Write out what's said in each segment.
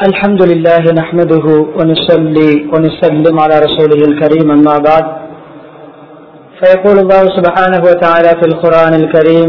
الحمد لله نحمده ونصلي ونسلم على رسوله الكريم أما بعد فيقول الله سبحانه وتعالى في القرآن الكريم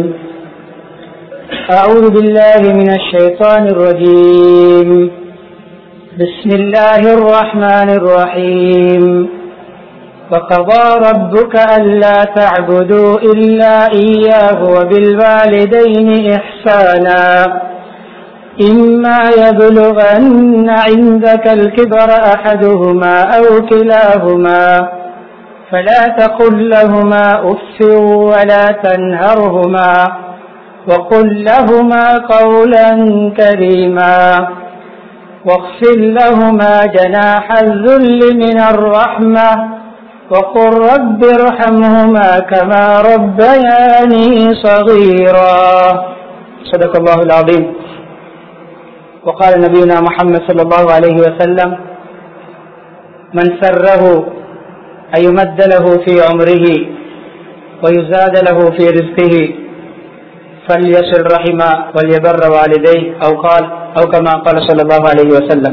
أعوذ بالله من الشيطان الرجيم بسم الله الرحمن الرحيم وقضى ربك ألا تعبدوا إلا إياه وبالوالدين إحسانا إما يبلغن عندك الكبر أحدهما أو كلاهما فلا تقل لهما أف ولا تنهرهما وقل لهما قولا كريما واغفر لهما جناح الذل من الرحمة وقل رب ارحمهما كما ربياني صغيرا صدق الله العظيم وقال نبينا محمد صلى الله عليه وسلم من سره أن يمد له في عمره ويزاد له في رزقه فليصل رحمه وليبر والديه أو قال أو كما قال صلى الله عليه وسلم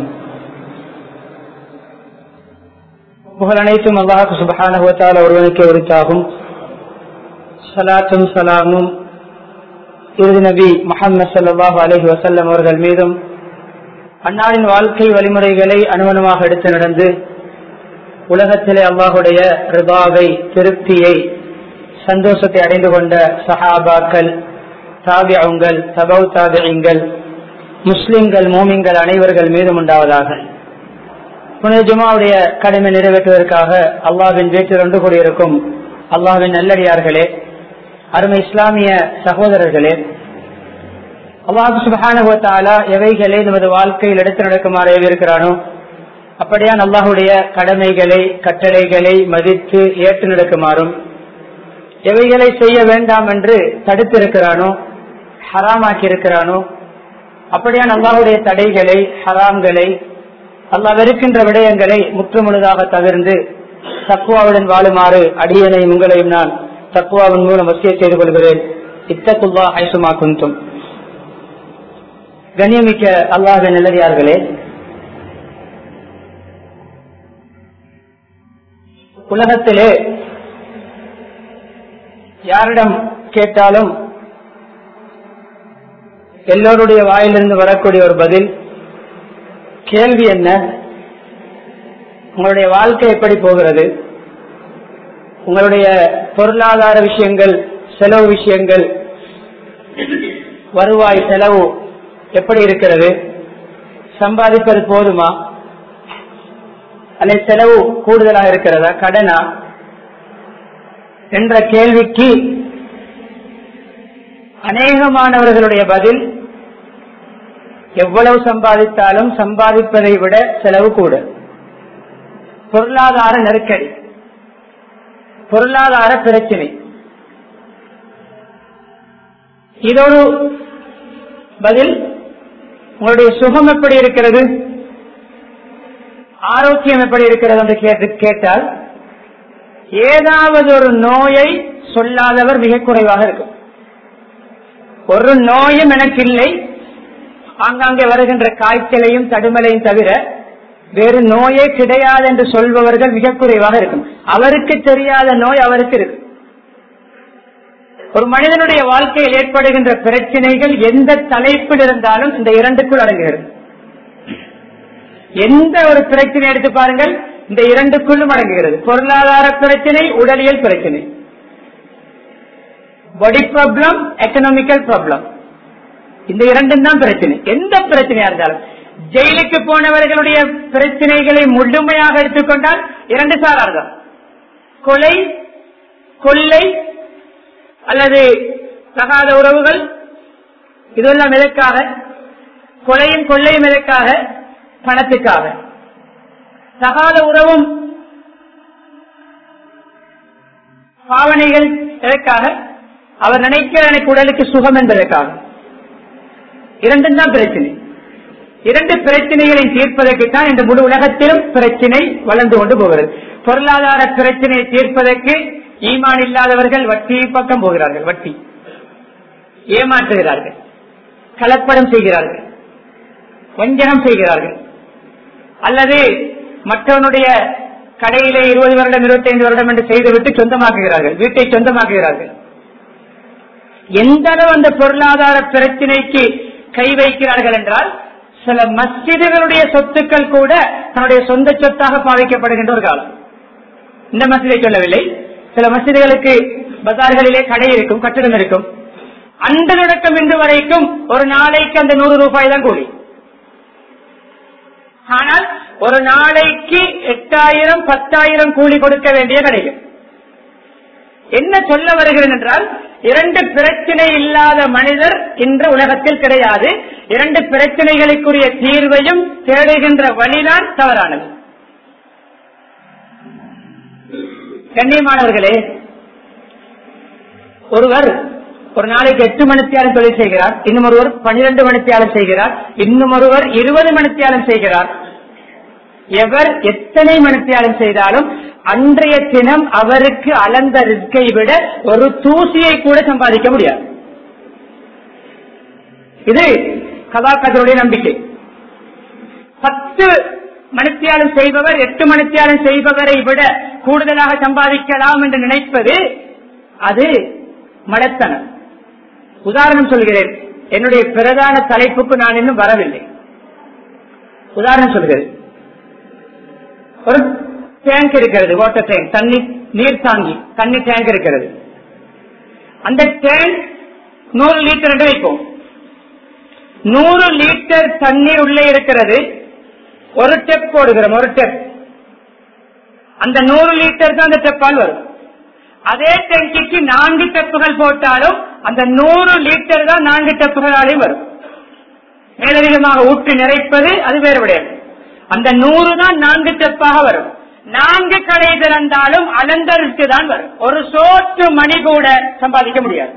புகழ் அனைத்தும் அல்லாஹு சுபஹானஹுவத்தால் ஒருவனுக்கு உரித்தாகும் சலாத்தும் சலாமும் இறுதி நபி முகமது சல்லாஹு அலஹி வசல்லம் அவர்கள் மீதும் அன்னாரின் வாழ்க்கை வழிமுறைகளை அனுமணமாக எடுத்து நடந்து உலகத்திலே அல்லாஹுடைய ரிபாவை திருப்தியை சந்தோஷத்தை அடைந்து கொண்ட சஹாபாக்கள் தாபியங்கள் தபவ் தாபியங்கள் முஸ்லிம்கள் மூமிங்கள் அனைவர்கள் மீதும் உண்டாவதாக புனித ஜுமாவுடைய கடமை நிறைவேற்றுவதற்காக அல்லாவின் வீட்டில் ஒன்று கூடியிருக்கும் அல்லாவின் நல்லடியார்களே அருமை இஸ்லாமிய சகோதரர்களே அல்லாஹு சுபஹானுவத்தாலா எவைகளை நமது வாழ்க்கையில் எடுத்து நடக்குமாறு இருக்கிறானோ அப்படியான் அல்லாஹுடைய கடமைகளை கட்டளைகளை மதித்து ஏற்று நடக்குமாறும் எவைகளை செய்ய வேண்டாம் என்று தடுத்திருக்கிறானோ ஹராமாக்கி இருக்கிறானோ அப்படியான் அல்லாஹுடைய தடைகளை ஹராம்களை அல்லாஹ் வெறுக்கின்ற விடயங்களை முற்றுமுழுதாக தவிர்ந்து தக்குவாவுடன் வாழுமாறு அடியனை உங்களையும் நான் தக்குவாவின் மூலம் வசிய செய்து கொள்கிறேன் இத்தகுல்லா ஐசுமா குந்தும் கண்ணியமிக்க அல்லாஹ் நிலவியார்களே உலகத்திலே யாரிடம் கேட்டாலும் எல்லோருடைய வாயிலிருந்து வரக்கூடிய ஒரு பதில் கேள்வி என்ன உங்களுடைய வாழ்க்கை எப்படி போகிறது உங்களுடைய பொருளாதார விஷயங்கள் செலவு விஷயங்கள் வருவாய் செலவு எப்படி இருக்கிறது சம்பாதிப்பது போதுமா அல்லது செலவு கூடுதலாக இருக்கிறதா கடனா என்ற கேள்விக்கு அநேகமானவர்களுடைய பதில் எவ்வளவு சம்பாதித்தாலும் சம்பாதிப்பதை விட செலவு கூட பொருளாதார நெருக்கடி பொருளாதார பிரச்சனை இதொரு பதில் உங்களுடைய சுகம் எப்படி இருக்கிறது ஆரோக்கியம் எப்படி இருக்கிறது என்று கேட்டு கேட்டால் ஏதாவது ஒரு நோயை சொல்லாதவர் மிக குறைவாக இருக்கும் ஒரு நோயும் எனக்கு இல்லை ஆங்காங்கே வருகின்ற காய்ச்சலையும் தடுமலையும் தவிர வேறு நோயே கிடையாது என்று சொல்பவர்கள் மிக குறைவாக இருக்கும் அவருக்கு தெரியாத நோய் அவருக்கு இருக்கு ஒரு மனிதனுடைய வாழ்க்கையில் ஏற்படுகின்ற பிரச்சனைகள் எந்த தலைப்பில் இருந்தாலும் இந்த இரண்டுக்குள் அடங்குகிறது எந்த ஒரு பிரச்சனை எடுத்து பாருங்கள் இந்த இரண்டுக்குள்ளும் அடங்குகிறது பொருளாதார பிரச்சனை உடலியல் பிரச்சனை பாடி ப்ராப்ளம் எக்கனாமிக்கல் ப்ராப்ளம் இந்த இரண்டும் தான் பிரச்சனை எந்த பிரச்சனையா இருந்தாலும் ஜெயிலுக்கு போனவர்களுடைய பிரச்சனைகளை முழுமையாக எடுத்துக்கொண்டால் இரண்டு சாரார்கள் கொலை கொள்ளை அல்லது தகாத உறவுகள் இதெல்லாம் எதற்காக கொலையும் கொள்ளையும் எதற்காக பணத்துக்காக தகாத உறவும் பாவனைகள் எதற்காக அவர் நினைக்கிற எனக்கு உடலுக்கு சுகம் என்பதற்காக இரண்டும் தான் பிரச்சனை இரண்டு பிரச்சனைகளை தீர்ப்பதற்கு தான் இந்த முழு உலகத்திலும் பிரச்சனை வளர்ந்து கொண்டு போகிறது பொருளாதார பிரச்சனையை தீர்ப்பதற்கு ஈமான் இல்லாதவர்கள் வட்டி பக்கம் போகிறார்கள் வட்டி ஏமாற்றுகிறார்கள் கலப்படம் செய்கிறார்கள் வஞ்சகம் செய்கிறார்கள் அல்லது மற்றவனுடைய கடையிலே இருபது வருடம் இருபத்தைந்து வருடம் என்று செய்துவிட்டு சொந்தமாக்குகிறார்கள் வீட்டை சொந்தமாக்குகிறார்கள் எந்த அளவு அந்த பொருளாதார பிரச்சனைக்கு கை வைக்கிறார்கள் என்றால் சில மஸ்ஜிதுகளுடைய சொத்துக்கள் கூட தன்னுடைய சொந்த சொத்தாக பாவிக்கப்படுகின்ற ஒரு காலம் இந்த மசிதை சொல்லவில்லை சில மசிதிகளுக்கு பஜார்களிலே கடை இருக்கும் கட்டிடம் இருக்கும் அந்த தொடக்கம் இன்று வரைக்கும் ஒரு நாளைக்கு அந்த நூறு ரூபாய் தான் கூலி ஆனால் ஒரு நாளைக்கு எட்டாயிரம் பத்தாயிரம் கூலி கொடுக்க வேண்டிய கிடைக்கும் என்ன சொல்ல வருகிறேன் என்றால் இரண்டு பிரச்சனை இல்லாத மனிதர் இன்று உலகத்தில் கிடையாது இரண்டு பிரச்சனைகளுக்குரிய தீர்வையும் தேடுகின்ற வழிதான் தவறானது கண்ணியமானவர்களே ஒருவர் ஒரு நாளைக்கு எட்டு மணித்தியாலம் தொழில் செய்கிறார் இன்னும் ஒருவர் பனிரெண்டு மணித்தியாலம் செய்கிறார் இன்னும் ஒருவர் இருபது மணித்தியாலம் செய்கிறார் எவர் எத்தனை மணித்தியாலம் செய்தாலும் அன்றைய தினம் அவருக்கு அளந்த ரிஸ்கை விட ஒரு தூசியை கூட சம்பாதிக்க முடியாது இது கதாக்கதருடைய நம்பிக்கை பத்து மணித்தியாலம் செய்பவர் எட்டு மணித்தியாலம் செய்பவரை விட கூடுதலாக சம்பாதிக்கலாம் என்று நினைப்பது அது மடத்தனம் உதாரணம் சொல்கிறேன் என்னுடைய பிரதான தலைப்புக்கு நான் இன்னும் வரவில்லை உதாரணம் சொல்கிறேன் ஒரு டேங்க் இருக்கிறது வாட்டர் டேங்க் தண்ணி நீர் தாங்கி தண்ணி டேங்க் இருக்கிறது அந்த டேங்க் நூறு லிட்டர் என்று வைப்போம் நூறு லிட்டர் தண்ணீர் உள்ளே இருக்கிறது ஒரு டெப் போடுகிறோம் ஒரு டெப் அந்த நூறு லிட்டர் தான் அந்த டெப்பால் வரும் அதே டெங்கிக்கு நான்கு டெப்புகள் போட்டாலும் அந்த நூறு லிட்டர் தான் நான்கு டெப்புகளாலையும் வரும் மேலதிகமாக ஊற்றி நிறைப்பது அது வேறு விடயம் அந்த நூறு தான் நான்கு டெப்பாக வரும் நான்கு கடை திறந்தாலும் அலந்தருக்கு தான் வரும் ஒரு சோற்று மணி கூட சம்பாதிக்க முடியாது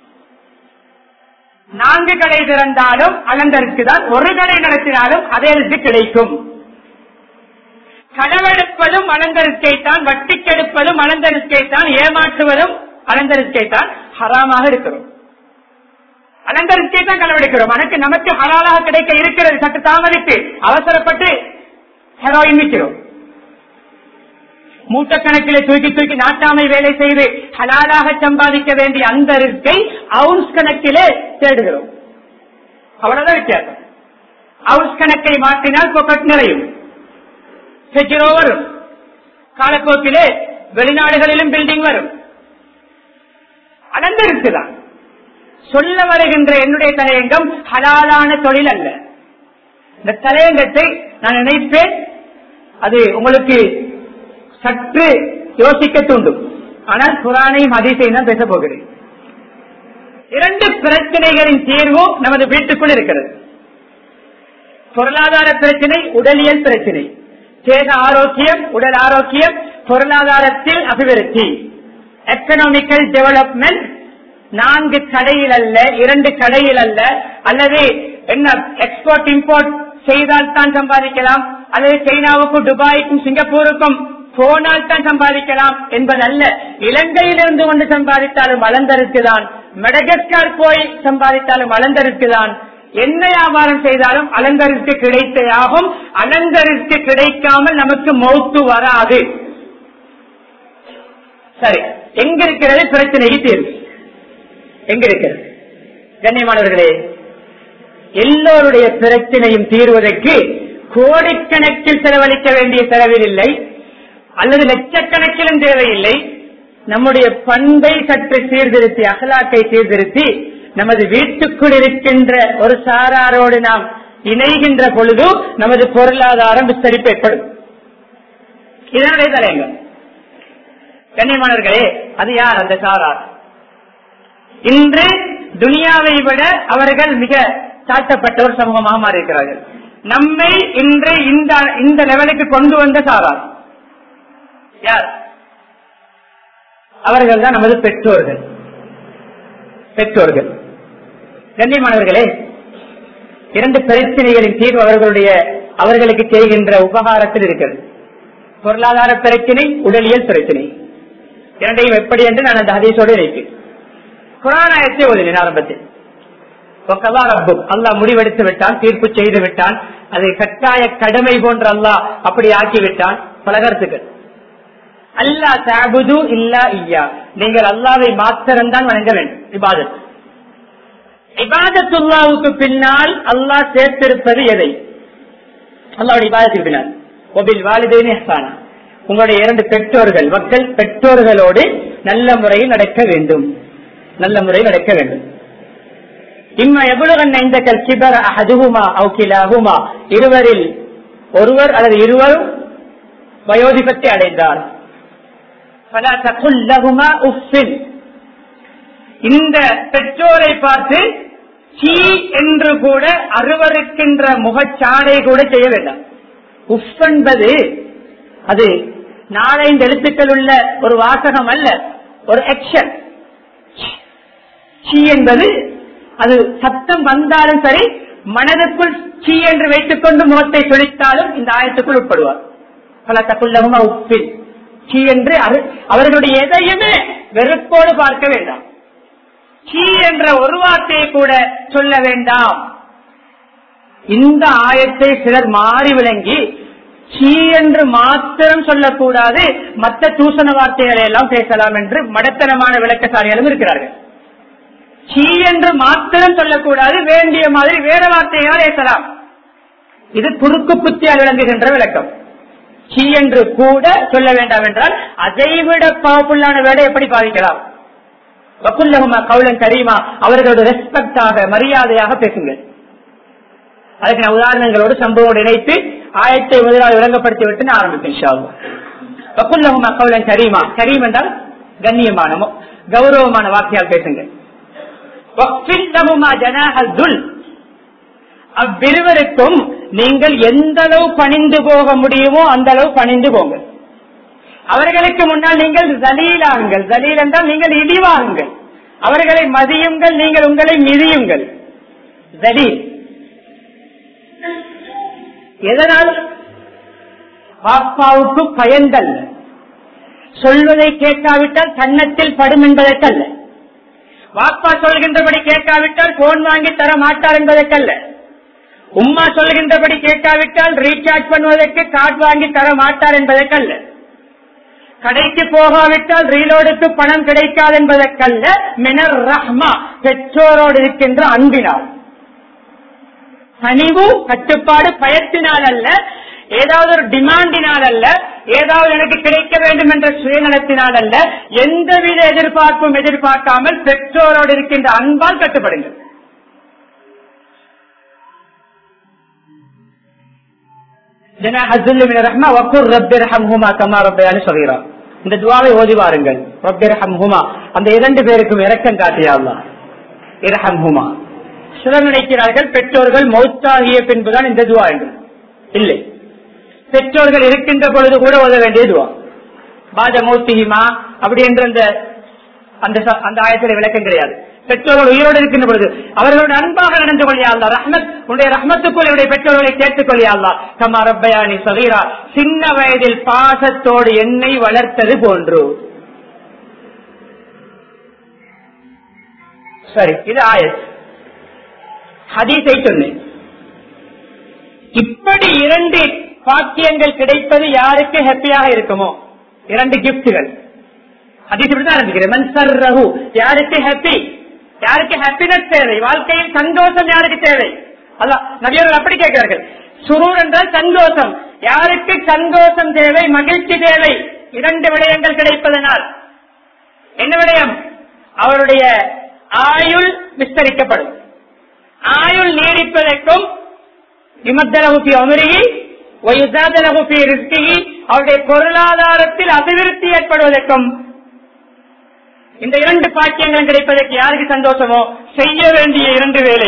நான்கு கடை திறந்தாலும் அலந்தருக்கு தான் ஒரு கடை நடத்தினாலும் அதே கிடைக்கும் களவெடுப்பதும் அலந்தரிக்கைத்தான் வட்டிக்கெடுப்பதும் அலந்தரிக்கைத்தான் ஏமாற்றுவதும் அலந்தரிக்கைத்தான் ஹராமாக இருக்கிறோம் அலந்தரிக்கை தான் களவெடுக்கிறோம் எனக்கு நமக்கு ஹலாலாக கிடைக்க இருக்கிறது சற்று தாமதித்து அவசரப்பட்டு ஹெரோயின் விற்கிறோம் மூட்டக்கணக்கிலே தூக்கி தூக்கி நாட்டாமை வேலை செய்து ஹலாலாக சம்பாதிக்க வேண்டிய அந்த ரிஸ்கை அவுன்ஸ் கணக்கிலே தேடுகிறோம் அவ்வளவுதான் வித்தியாசம் அவுன்ஸ் கணக்கை மாற்றினால் பொக்கட் நிறையும் ஹெஜ்ரோ வரும் காலப்போக்கிலே வெளிநாடுகளிலும் பில்டிங் வரும் அலந்திருக்குதான் சொல்ல வருகின்ற என்னுடைய தலையங்கம் ஹலாலான தொழில் அல்ல இந்த தலையங்கத்தை நான் நினைப்பேன் அது உங்களுக்கு சற்று யோசிக்க தூண்டும் ஆனால் குரானையும் அதிசயம் தான் பேச போகிறேன் இரண்டு பிரச்சனைகளின் தீர்வும் நமது வீட்டுக்குள் இருக்கிறது பொருளாதார பிரச்சனை உடலியல் பிரச்சனை தேக ஆரோக்கியம் உடல் ஆரோக்கியம் பொருளாதாரத்தில் அபிவிருத்தி எக்கனாமிக்கல் டெவலப்மெண்ட் நான்கு கடையில் அல்ல இரண்டு கடையில் அல்ல அல்லது என்ன எக்ஸ்போர்ட் இம்போர்ட் செய்தால் தான் சம்பாதிக்கலாம் அல்லது சைனாவுக்கும் துபாய்க்கும் சிங்கப்பூருக்கும் போனால் தான் சம்பாதிக்கலாம் என்பதல்ல இலங்கையிலிருந்து கொண்டு சம்பாதித்தாலும் வளர்ந்தருக்குதான் மெடகஸ்கார் போய் சம்பாதித்தாலும் வளர்ந்தருக்குதான் என்ன வியாபாரம் செய்தாலும் அலங்கரித்து கிடைத்தையாகும் அலங்கரித்து கிடைக்காமல் நமக்கு மௌத்து வராது சரி எங்க இருக்கிறது பிரச்சனைக்கு தீர்வு எங்க இருக்கிறது கண்ணியமானவர்களே எல்லோருடைய பிரச்சனையும் தீர்வதற்கு கோடிக்கணக்கில் செலவழிக்க வேண்டிய செலவில் இல்லை அல்லது லட்சக்கணக்கிலும் தேவையில்லை நம்முடைய பண்பை சற்று சீர்திருத்தி அகலாக்கை சீர்திருத்தி நமது வீட்டுக்குள் இருக்கின்ற ஒரு சாராரோடு நாம் இணைகின்ற பொழுது நமது பொருளாதாரம் விஸ்தரிப்பு ஏற்படும் இதனுடைய தலையங்கம் கண்ணியமானவர்களே அது யார் அந்த சாரார் இன்று துனியாவை விட அவர்கள் மிக தாழ்த்தப்பட்ட ஒரு சமூகமாக மாறியிருக்கிறார்கள் நம்மை இன்று இந்த இந்த லெவலுக்கு கொண்டு வந்த சாரார் யார் அவர்கள் தான் நமது பெற்றோர்கள் பெற்றோர்கள் கண்ணியமானவர்களே இரண்டு பிரச்சனைகளின் தீர்வு அவர்களுடைய அவர்களுக்கு செய்கின்ற உபகாரத்தில் இருக்கிறது பொருளாதார பிரச்சனை உடலியல் பிரச்சனை இரண்டையும் எப்படி என்று நான் அந்த ஹதீஸோடு இணைப்பேன் குரானாயத்தை ஓதினேன் ஆரம்பத்தில் அல்லாஹ் முடிவெடுத்து விட்டான் தீர்ப்பு செய்து விட்டான் அதை கட்டாய கடமை போன்ற அல்லாஹ் அப்படி ஆக்கி விட்டான் பல கருத்துக்கள் அல்லா தாபுது இல்லா ஐயா நீங்கள் அல்லாவை மாத்திரம்தான் வணங்க வேண்டும் இபாதத் இபாதத்துல்லாவுக்கு பின்னால் அல்லாஹ் சேர்த்திருப்பது எதை அல்லாவுடைய இபாதத்துக்கு பின்னால் ஒபில் வாலிதேனி ஹசானா உங்களுடைய இரண்டு பெற்றோர்கள் மக்கள் பெற்றோர்களோடு நல்ல முறையில் நடக்க வேண்டும் நல்ல முறையில் நடக்க வேண்டும் இம்மா எவ்வளவு இந்த கிபர் அஹதுகுமா அவுக்கிலாகுமா இருவரில் ஒருவர் அல்லது இருவரும் வயோதிபத்தை அடைந்தார் இந்த பெற்றோரை பார்த்து சீ என்று கூட அருவருக்கின்ற முகச்சாடை கூட செய்ய வேண்டாம் உஃப் என்பது அது நாலைந்து எழுத்துக்கள் உள்ள ஒரு வாசகம் அல்ல ஒரு ஆக்ஷன் சீ என்பது அது சத்தம் வந்தாலும் சரி மனதுக்குள் சீ என்று வைத்துக் கொண்டு முகத்தை சொலித்தாலும் இந்த ஆயத்துக்குள் உட்படுவார் பல தக்குள்ளமா உப்பில் சீ என்று அவர்களுடைய எதையுமே வெறுப்போடு பார்க்க வேண்டாம் சீ என்ற ஒரு வார்த்தையை கூட சொல்ல வேண்டாம் இந்த ஆயத்தை சிலர் மாறி விளங்கி சீ என்று மாத்திரம் சொல்லக்கூடாது மற்ற தூசண வார்த்தைகளை எல்லாம் பேசலாம் என்று மடத்தனமான விளக்கசாலிகளும் இருக்கிறார்கள் சீ என்று மாத்திரம் சொல்லக்கூடாது வேண்டிய மாதிரி வேற வார்த்தைகளால் பேசலாம் இது குறுக்கு புத்தியால் விளங்குகின்ற விளக்கம் சீ என்று கூட சொல்ல வேண்டாம் என்றால் அதைவிட பவர்ஃபுல்லான வேடை எப்படி பாதிக்கலாம் வக்குல்லகுமா கவுலன் கரீமா அவர்களோட ரெஸ்பெக்டாக மரியாதையாக பேசுங்கள் அதுக்கு நான் உதாரணங்களோடு சம்பவம் இணைத்து ஆயத்தை முதலாவது விளங்கப்படுத்தி விட்டு நான் ஆரம்பிப்பேன் வக்குல்லகுமா கவுலன் கரீமா கரீம் என்றால் கண்ணியமான கௌரவமான வார்த்தையால் பேசுங்கள் அவ்விருவருக்கும் நீங்கள் எந்த அளவு பணிந்து போக முடியுமோ அந்த அளவு பணிந்து போங்க அவர்களுக்கு முன்னால் நீங்கள் ஜலீலாகுங்கள் ஜலீல் என்றால் நீங்கள் இழிவாகுங்கள் அவர்களை மதியுங்கள் நீங்கள் உங்களை மிதியுங்கள் ஜலீல் எதனால் பாப்பாவுக்கு பயன்கள் சொல்வதை கேட்காவிட்டால் கன்னத்தில் படும் என்பதற்கல்ல வாப்பா சொல்கின்றபடி கேட்காவிட்டால் போன் வாங்கி தர மாட்டார் என்பதற்கல்ல உம்மா சொல்கின்றபடி கேட்காவிட்டால் ரீசார்ஜ் பண்ணுவதற்கு கார்டு வாங்கி தர மாட்டார் என்பதற்கல்ல கடைக்கு போகாவிட்டால் ரீலோடுக்கு பணம் கிடைக்காது என்பதற்கல்ல மினர் ரஹ்மா பெற்றோரோடு இருக்கின்ற அன்பினால் பணிவு கட்டுப்பாடு பயத்தினால் அல்ல ஏதாவது ஒரு டிமாண்டினால் அல்ல ஏதாவது எனக்கு கிடைக்க வேண்டும் என்ற சுயநலத்தினால் அல்ல எந்தவித எதிர்பார்ப்பும் எதிர்பார்க்காமல் பெற்றோரோடு இருக்கின்ற அன்பால் கட்டுப்படுங்கள் இந்த துவாவை ஓதி வாருங்கள் அந்த இரண்டு பேருக்கும் இரக்கம் காட்டியாள்லா இரஹம் ஹுமா சிலர் நினைக்கிறார்கள் பெற்றோர்கள் மௌத்தாகிய பின்புதான் இந்த துவா என்று இல்லை பெற்றோர்கள் இருக்கின்ற பொழுது கூட ஓத வேண்டிய துவா பாஜ மௌத்திஹிமா அப்படி என்ற அந்த அந்த அந்த ஆயத்தில் விளக்கம் கிடையாது பெற்றோர்கள் உயிரோடு இருக்கின்ற பொழுது அவர்களோட அன்பாக நடந்து கொள்ளியா ரஹ்மத் உன்னுடைய ரஹ்மத்துக்குள் என்னுடைய பெற்றோர்களை சேர்த்துக் கொள்ளியா கமா ரப்பயானி சகீரா சின்ன வயதில் பாசத்தோடு என்னை வளர்த்தது போன்று சரி இது ஆயத் ஹதீஸை சொன்னேன் இப்படி இரண்டு பாக்கியங்கள் கிடைப்பது யாருக்கு ஹாப்பியாக இருக்குமோ இரண்டு கிப்டுகள் அதிகப்படிதான் ஆரம்பிக்கிறேன் யாருக்கு ஹாப்பி யாருக்கு ஹாப்பினஸ் தேவை வாழ்க்கையில் சந்தோஷம் யாருக்கு தேவை அல்ல நபியர்கள் அப்படி கேட்கிறார்கள் சுரூர் என்றால் சந்தோஷம் யாருக்கு சந்தோஷம் தேவை மகிழ்ச்சி தேவை இரண்டு விடயங்கள் கிடைப்பதனால் என்ன விடயம் அவருடைய ஆயுள் விஸ்தரிக்கப்படும் ஆயுள் நீடிப்பதற்கும் விமத்தலகுப்பி அமருகி வயுதாதலகுப்பி ரிஸ்கி அவருடைய பொருளாதாரத்தில் அபிவிருத்தி ஏற்படுவதற்கும் இந்த இரண்டு பாக்கியங்களும் கிடைப்பதற்கு யாருக்கு சந்தோஷமோ செய்ய வேண்டிய இரண்டு வேலை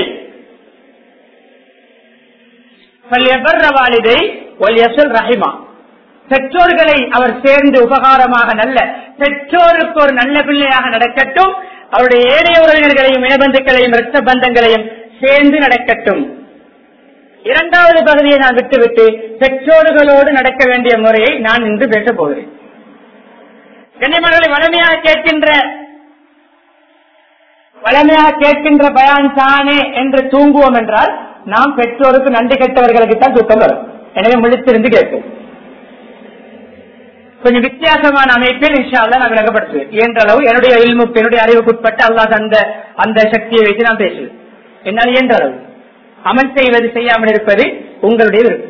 வாலிதை ரஹிமா பெற்றோர்களை அவர் சேர்ந்து உபகாரமாக நல்ல பெற்றோருக்கு ஒரு நல்ல பிள்ளையாக நடக்கட்டும் அவருடைய ஏழைய உறவினர்களையும் இனபந்துக்களையும் இரத்த பந்தங்களையும் சேர்ந்து நடக்கட்டும் இரண்டாவது பகுதியை நான் விட்டுவிட்டு பெற்றோர்களோடு நடக்க வேண்டிய முறையை நான் இன்று பேசப் போகிறேன் கண்ணியமர்களை வலிமையாக கேட்கின்ற பழமையாக கேட்கின்ற பயான் தானே என்று தூங்குவோம் என்றால் நாம் பெற்றோருக்கு நன்றி கெட்டவர்களுக்கு தான் தூக்கம் வரும் எனவே முழித்திருந்து கேட்கும் கொஞ்சம் வித்தியாசமான அமைப்பில் இன்ஷால்ல நான் விளக்கப்படுத்துவேன் என்ற அளவு என்னுடைய இல்முக்கு என்னுடைய அறிவுக்குட்பட்டு அல்லாஹ் அந்த அந்த சக்தியை வைத்து நான் பேசுவேன் என்னால் இயன்ற அளவு அமல் செய்வது செய்யாமல் இருப்பது உங்களுடைய விருப்பம்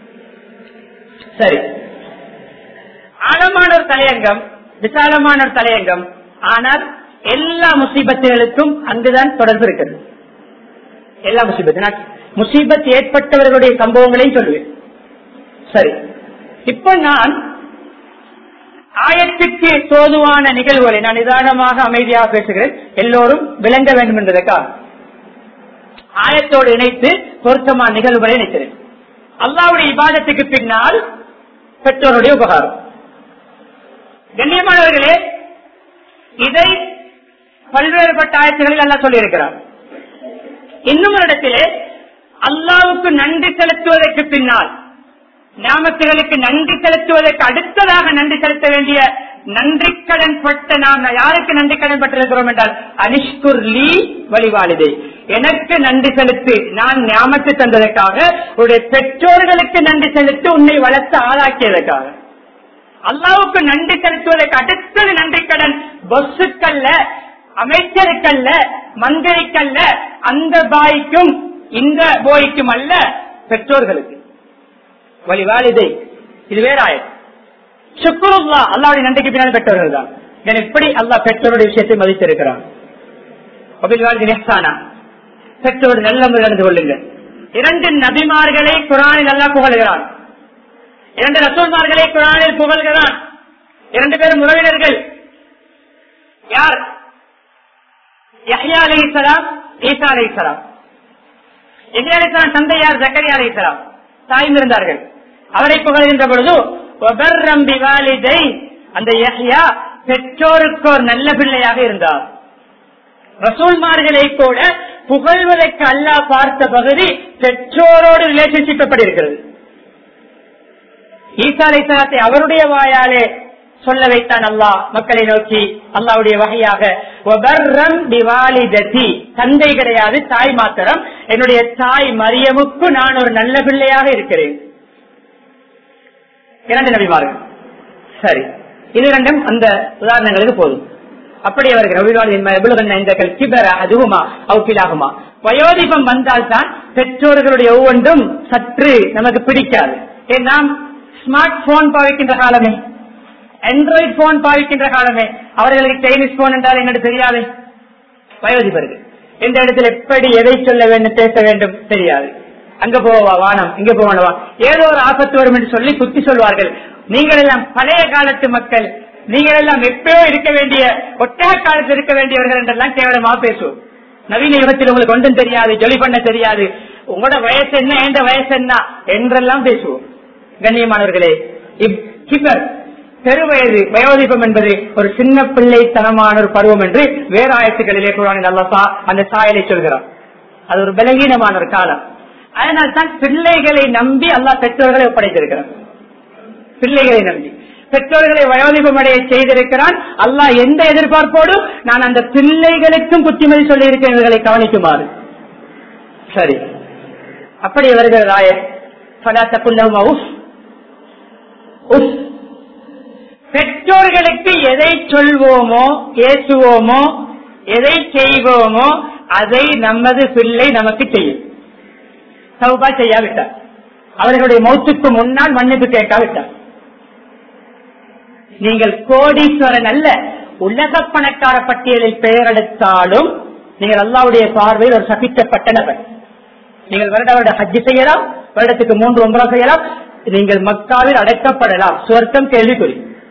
சரி ஆழமான ஒரு தலையங்கம் விசாலமான ஒரு தலையங்கம் ஆனால் எல்லா முசீபத்துகளுக்கும் அங்குதான் தொடர்பு இருக்கிறது எல்லா முசீபத்து நான் முசீபத் ஏற்பட்டவர்களுடைய சம்பவங்களையும் சொல்லுவேன் சரி இப்ப நான் ஆயத்துக்கு தோதுவான நிகழ்வுகளை நான் நிதானமாக அமைதியாக பேசுகிறேன் எல்லோரும் விளங்க வேண்டும் என்பதற்காக ஆயத்தோடு இணைத்து பொருத்தமான நிகழ்வுகளை இணைக்கிறேன் அல்லாவுடைய இபாதத்துக்கு பின்னால் பெற்றோருடைய உபகாரம் கண்ணியமானவர்களே இதை பல்வேறுபட்ட ஆயத்துகளில் அல்லா சொல்லியிருக்கிறார் இன்னும் ஒரு இடத்திலே அல்லாவுக்கு நன்றி செலுத்துவதற்கு பின்னால் நாமத்துகளுக்கு நன்றி செலுத்துவதற்கு அடுத்ததாக நன்றி செலுத்த வேண்டிய நன்றி கடன் பட்ட நாம் யாருக்கு நன்றி கடன் பட்டிருக்கிறோம் என்றால் அனிஷ்குர் லீ வழிவாளிதை எனக்கு நன்றி செலுத்து நான் ஞாபகத்து தந்ததற்காக உடைய பெற்றோர்களுக்கு நன்றி செலுத்தி உன்னை வளர்த்து ஆளாக்கியதற்காக அல்லாவுக்கு நன்றி செலுத்துவதற்கு அடுத்தது நன்றி கடன் பஸ்ஸுக்கல்ல அமைச்சருக்கல்ல மந்திரிக்கல்ல அந்த பாய்க்கும் இந்த போய்க்கும் அல்ல பெற்றோர்களுக்கு வழிவாளிதை இது வேற ஆயிரம் சுக்குருல்லா அல்லாவுடைய நன்றிக்கு பின்னால் பெற்றவர்கள் தான் என இப்படி அல்லாஹ் பெற்றோருடைய விஷயத்தை மதித்திருக்கிறான் பெற்றோர் நல்ல முறை நடந்து கொள்ளுங்கள் இரண்டு நபிமார்களை குரானில் நல்லா புகழ்கிறான் இரண்டு ரசூல்மார்களை குரானில் புகழ்கிறான் இரண்டு பேரும் உறவினர்கள் யார் யஹ்யா அலி இஸ்லாம் ஈசா அலி இஸ்லாம் யஹ்யா அலி இஸ்லாம் தந்தை யார் ஜக்கரியா அலி இஸ்லாம் தாயும் இருந்தார்கள் அவரை புகழ்கின்ற பொழுது அந்த யஹ்யா பெற்றோருக்கு ஒரு நல்ல பிள்ளையாக இருந்தார் ரசூல்மார்களை கூட புகழ்வதற்கு அல்லாஹ் பார்த்த பகுதி பெற்றோரோடு ரிலேஷன்ஷிப் எப்படி இருக்கிறது ஈசா அலைசலாத்தை அவருடைய வாயாலே சொல்ல வைத்தான் அல்லாஹ் மக்களை நோக்கி அல்லாவுடைய வகையாக தந்தை கிடையாது தாய் மாத்திரம் என்னுடைய தாய் மரியமுக்கு நான் ஒரு நல்ல பிள்ளையாக இருக்கிறேன் இரண்டு நபிமார்கள் சரி இது ரெண்டும் அந்த உதாரணங்களுக்கு போதும் அப்படி அவர்கள் அதுவுமா அவுப்பிலாகுமா வயோதிபம் வந்தால்தான் பெற்றோர்களுடைய ஒவ்வொன்றும் சற்று நமக்கு பிடிக்காது நாம் ஸ்மார்ட் போன் பாவிக்கின்ற காலமே ஆண்ட்ராய்டு போன் பாவிக்கின்ற காலமே அவர்களுக்கு சைனீஸ் போன் என்றால் என்னது தெரியாது வயோதிபர்கள் எந்த இடத்துல எப்படி எதை சொல்ல வேண்டும் பேச வேண்டும் தெரியாது அங்க போவா வானம் இங்க போவா ஏதோ ஒரு ஆபத்து வரும் என்று சொல்லி குத்தி சொல்வார்கள் நீங்கள் எல்லாம் பழைய காலத்து மக்கள் நீங்கள் எல்லாம் எப்பயோ இருக்க வேண்டிய ஒட்டக காலத்தில் இருக்க வேண்டியவர்கள் என்றெல்லாம் கேவலமா பேசுவோம் நவீன யுகத்தில் உங்களுக்கு ஒன்றும் தெரியாது ஜொலி பண்ண தெரியாது உங்களோட வயசு என்ன எந்த வயசு என்ன என்றெல்லாம் பேசுவோம் கண்ணியமானவர்களே கிபர் பெருவயது வயோதிபம் என்பது ஒரு சின்ன பிள்ளைத்தனமான ஒரு பருவம் என்று வேற ஆயத்துக்களிலே குரானில் அல்லா அந்த சாயலை சொல்கிறார் அது ஒரு பலகீனமான ஒரு காலம் அதனால் தான் பிள்ளைகளை நம்பி அல்லா பெற்றோர்களை ஒப்படைத்திருக்கிறார் பிள்ளைகளை நம்பி பெற்றோர்களை வயோதிபமடைய செய்திருக்கிறான் அல்லாஹ் எந்த எதிர்பார்ப்போடும் நான் அந்த பிள்ளைகளுக்கும் புத்திமதி சொல்லி இருக்கிறவர்களை கவனிக்குமாறு சரி அப்படி வருகிறது ஆயர் பெற்றோர்களுக்கு எதை சொல்வோமோ ஏசுவோமோ எதை செய்வோமோ அதை நமது பிள்ளை நமக்கு செய்யும் சவுபா செய்யாவிட்டார் அவர்களுடைய மௌத்துக்கு முன்னால் மன்னிப்பு கேட்காவிட்டார் நீங்கள் கோடீஸ்வரன் அல்ல உலக பணக்கார பட்டியலில் பெயரெடுத்தாலும் நீங்கள் அல்லாவுடைய பார்வையில் ஒரு சபிக்கப்பட்ட நபர் நீங்கள் வருட வருட ஹஜ்ஜி செய்யலாம் வருடத்துக்கு மூன்று ஒன்பது செய்யலாம் நீங்கள் மக்காவில் அடைக்கப்படலாம் சுவர்க்கம் கேள்விக்குறி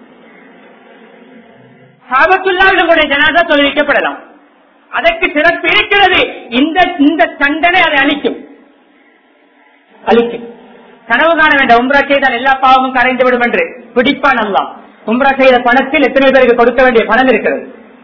சாபத்துள்ளால் உங்களுடைய ஜனாதா தொழிலிக்கப்படலாம் அதற்கு சிறப்பு இருக்கிறது இந்த இந்த தண்டனை அதை அளிக்கும் அளிக்கும் கனவு காண வேண்டாம் உம்ரா செய்தால் எல்லா பாவமும் கரைந்து விடும் என்று பிடிப்பான் அல்லா உம்ரா செய்த பணத்தில் எத்தனை பேருக்கு கொடுக்க வேண்டிய பணம் இருக்கிறது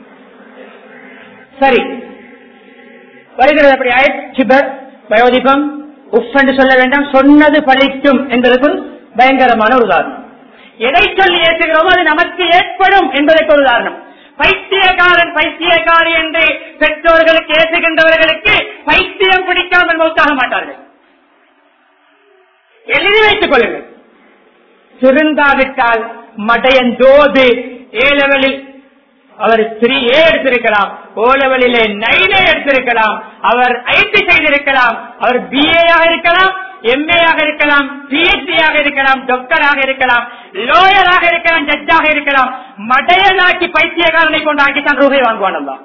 சரி வருகிறது அப்படி ஆயிடுச்சு வயோதிபம் உஃப் என்று சொல்ல வேண்டாம் சொன்னது பழிக்கும் என்பதற்கு ஒரு பயங்கரமான ஒரு உதாரணம் எதை சொல்லி ஏற்றுகிறோமோ அது நமக்கு ஏற்படும் என்பதற்கு ஒரு உதாரணம் பைத்தியக்காரன் பைத்தியக்காரி என்று பெற்றோர்களுக்கு ஏசுகின்றவர்களுக்கு பைத்தியம் பிடிக்காமல் மௌத்தாக மாட்டார்கள் எழுதி வைத்துக் கொள்ளுங்கள் திருந்தாவிட்டால் மடையன் ஜோது ஏ லெவலில் அவர் த்ரீ ஏ எடுத்திருக்கலாம் ஓ லெவலிலே நைனே எடுத்திருக்கலாம் அவர் ஐடி செய்திருக்கலாம் அவர் பிஏயாக இருக்கலாம் எம்ஏ ஆக இருக்கலாம் பிஹெச்டி ஆக இருக்கலாம் டாக்டராக இருக்கலாம் லோயராக இருக்கலாம் ஜட்ஜாக இருக்கலாம் மடையனாக்கி பைத்தியக்காரனை கொண்டு ஆக்கித்தான் ரூபாய் வாங்குவான் தான்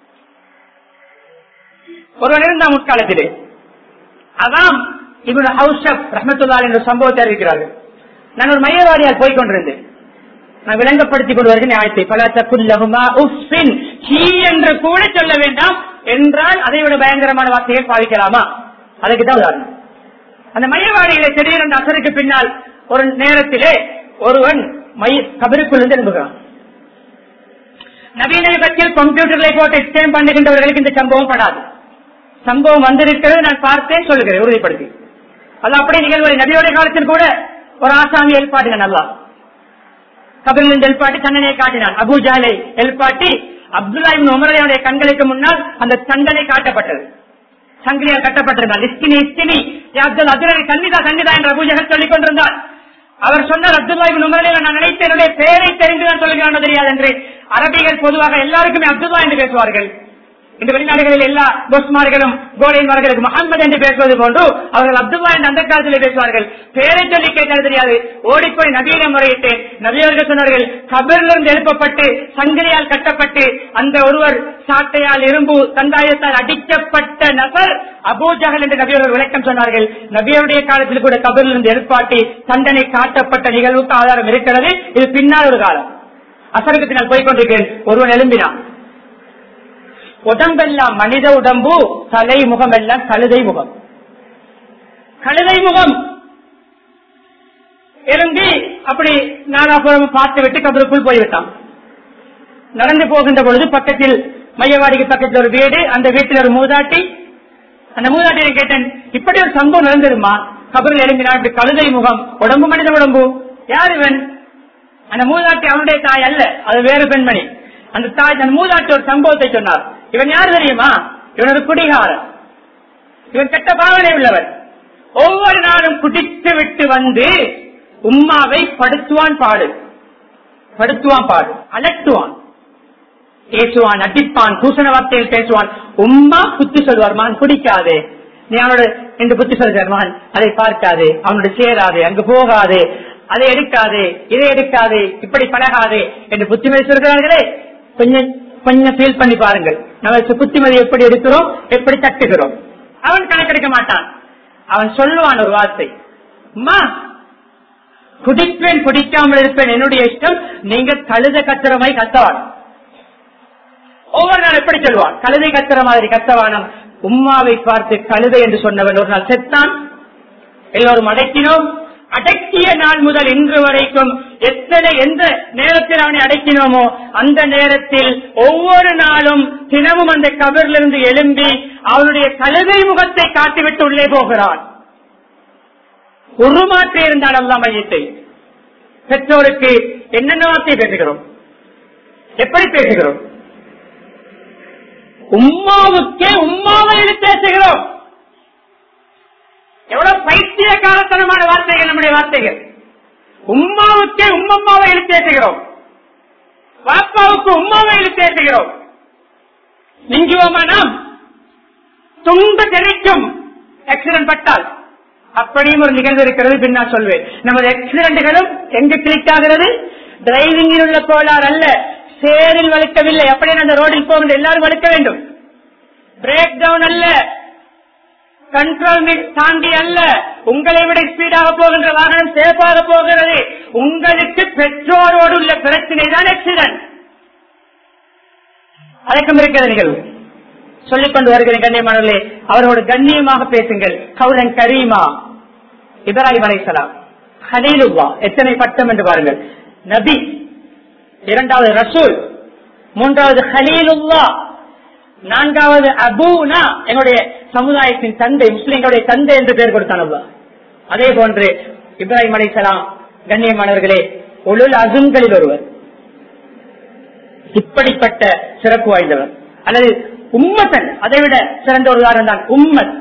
ஒருவன் இருந்தான் முற்காலத்திலே அதான் இவன் ஹவுஷப் ரஹமத்துல்லா என்ற சம்பவத்தை அறிவிக்கிறார்கள் நான் ஒரு மையவாடியால் போய் கொண்டிருந்தேன் நான் விளங்கப்படுத்திக் கொண்டு வருகிறேன் நியாயத்தை பல தக்குல்லகுமா உஃபின் ஹீ என்று கூட சொல்ல வேண்டாம் என்றால் அதை விட பயங்கரமான வார்த்தையை பாவிக்கலாமா அதுக்கு தான் உதாரணம் அந்த மையவாடியில திடீரென்று அசருக்கு பின்னால் ஒரு நேரத்திலே ஒருவன் மைய கபருக்குள் எழுப்புகிறான் நவீன யுகத்தில் கம்ப்யூட்டர்களை போட்டு எக்ஸ்டேம் பண்ணுகின்றவர்களுக்கு இந்த சம்பவம் படாது சம்பவம் வந்திருக்கிறது நான் பார்த்தேன் சொல்லுகிறேன் உறுதிப்படுத்தி அது அப்படியே நிகழ்வு நபியோடைய காலத்தில் கூட ஒரு ஆசாமி எழுப்பாட்டின நல்லா கபிலின் எழுப்பாட்டி தண்டனை காட்டினான் அபுஜாலை எழுப்பாட்டி அப்துல்லா இப்னு உமரையுடைய கண்களுக்கு முன்னால் அந்த தண்டனை காட்டப்பட்டது சங்கிலியால் கட்டப்பட்டிருந்தார் இஸ்கினி இஸ்கினி யா அப்துல் அதிரடி சன்னிதா சன்னிதா என்று அபூஜகர் சொல்லிக் கொண்டிருந்தார் அவர் சொன்னார் அப்துல்லா இப்னு உமரை நான் நினைத்த என்னுடைய பெயரை தெரிந்து தான் சொல்லுகிறான் தெரியாது என்று அரபிகள் பொதுவாக எல்லாருக்குமே அப்துல்லா என்று பேசுவார்கள் இந்த வெளிநாடுகளில் எல்லா பொஸ்மார்களும் கோடைமார்களுக்கு முகமது என்று பேசுவது போன்று அவர்கள் அப்துல்லா என்று அந்த காலத்தில் பேசுவார்கள் பேரை சொல்லி கேட்டால் தெரியாது ஓடிப்போய் நபியில முறையிட்டு நபியவர்கள் சொன்னார்கள் கபிலிருந்து எழுப்பப்பட்டு சங்கிலியால் கட்டப்பட்டு அந்த ஒருவர் சாட்டையால் இரும்பு சந்தாயத்தால் அடிக்கப்பட்ட நபர் அபூஜகல் என்று நபியவர்கள் விளக்கம் சொன்னார்கள் நபியருடைய காலத்தில் கூட கபிலிருந்து எழுப்பாட்டி தண்டனை காட்டப்பட்ட நிகழ்வுக்கு ஆதாரம் இருக்கிறது இது பின்னால் ஒரு காலம் அசருக்கு பின்னால் போய்கொண்டிருக்கிறேன் ஒருவன் எழும்பினான் உடம்பெல்லாம் மனித உடம்பு தலை முகம் எல்லாம் கழுதை முகம் கழுதை முகம் எழுந்தி அப்படி நாலாபுரம் பார்த்து விட்டு கபருக்குள் போய்விட்டான் நடந்து போகின்ற பொழுது பக்கத்தில் மையவாடிக்கு பக்கத்தில் ஒரு வீடு அந்த வீட்டில் ஒரு மூதாட்டி அந்த மூதாட்டியை கேட்டேன் இப்படி ஒரு சம்பவம் நடந்துருமா கபரில் எழும்பினான் இப்படி கழுதை முகம் உடம்பு மனித உடம்பு யார் இவன் அந்த மூதாட்டி அவனுடைய தாய் அல்ல அது வேறு பெண்மணி அந்த தாய் அந்த மூதாட்டி ஒரு சம்பவத்தை சொன்னார் இவன் யார் தெரியுமா இவன் ஒரு குடிகாரன் இவன் கெட்ட பாவனை உள்ளவர் ஒவ்வொரு நாளும் குடித்து விட்டு வந்து உம்மாவை படுத்துவான் பாடு படுத்துவான் பாடு அலட்டுவான் பேசுவான் அடிப்பான் தூசண வார்த்தையில் பேசுவான் உம்மா புத்தி சொல்வார் மகன் குடிக்காதே நீ அவனோட என்று புத்தி சொல்கிறார் மகன் அதை பார்க்காதே அவனோட சேராதே அங்கு போகாதே அதை எடுக்காதே இதை எடுக்காதே இப்படி பழகாதே என்று புத்திமதி சொல்கிறார்களே கொஞ்சம் கொஞ்சம் ஃபீல் பண்ணி பாருங்கள் நம்ம புத்திமதி எப்படி எடுக்கிறோம் எப்படி தட்டுகிறோம் அவன் கணக்கெடுக்க மாட்டான் அவன் சொல்லுவான் ஒரு வார்த்தை அம்மா குடிப்பேன் குடிக்காமல் இருப்பேன் என்னுடைய இஷ்டம் நீங்க கழுத கத்துறமாய் கத்தவான் ஒவ்வொரு நாள் எப்படி சொல்வான் கழுதை கத்துற மாதிரி கத்தவானம் உம்மாவை பார்த்து கழுதை என்று சொன்னவன் ஒரு நாள் செத்தான் எல்லோரும் அடக்கினோம் அடக்கிய நாள் முதல் இன்று வரைக்கும் எத்தனை எந்த நேரத்தில் அவனை அடக்கினோமோ அந்த நேரத்தில் ஒவ்வொரு நாளும் தினமும் அந்த கபரிலிருந்து எழும்பி அவனுடைய கழுதை முகத்தை காட்டிவிட்டு உள்ளே போகிறான் உருமாற்றி இருந்தால் அல்ல மையத்தை பெற்றோருக்கு என்னென்ன வார்த்தை பேசுகிறோம் எப்படி பேசுகிறோம் உம்மாவுக்கே உம்மாவை பேசுகிறோம் எவ்வளவு பைத்தியக்காரத்தனமான வார்த்தைகள் நம்முடைய வார்த்தைகள் உம்மாவுக்கே உம்மம்மாவை எழுத்தேசுகிறோம் பாப்பாவுக்கு உம்மாவை எழுத்தேசுகிறோம் நீங்குவோமா நாம் துண்டு கிடைக்கும் ஆக்சிடென்ட் பட்டால் அப்படியும் ஒரு நிகழ்வு இருக்கிறது பின்னா சொல்வேன் நமது ஆக்சிடென்ட்களும் எங்கு கிளிக் ஆகிறது டிரைவிங்கில் உள்ள கோளாறு அல்ல சேரில் வலுக்கவில்லை அப்படியே அந்த ரோடில் போகின்ற எல்லாரும் வலுக்க வேண்டும் பிரேக் டவுன் அல்ல கண்ட்ரோல் தாண்டி அல்ல உங்களை விட ஸ்பீடாக போகின்ற வாகனம் சேஃபாக போகிறது உங்களுக்கு பெற்றோரோடு உள்ள பிரச்சனை தான் ஆக்சிடென்ட் அடக்கம் இருக்கிறது நிகழ்வு சொல்லிக் கொண்டு வருகிறேன் கண்ணியமானவர்களே அவரோடு கண்ணியமாக பேசுங்கள் கவுலன் கரீமா இப்ராஹிம் அலைசலாம் ஹலீலுல்லா எத்தனை பட்டம் என்று பாருங்கள் நபி இரண்டாவது ரசூல் மூன்றாவது ஹலீலுல்லா நான்காவது அபூனா என்னுடைய சமுதாயத்தின் தந்தை முஸ்லிம்களுடைய தந்தை என்று பெயர் கொடுத்தான் அல்லா அதே போன்று இப்ராஹிம் அலிசலாம் கண்ணியமானவர்களே ஒழுல் அசும்களில் ஒருவர் இப்படிப்பட்ட சிறப்பு வாய்ந்தவர் அல்லது உம்மத்தன் அதை விட சிறந்த ஒரு உதாரணம் தான் உம்மத்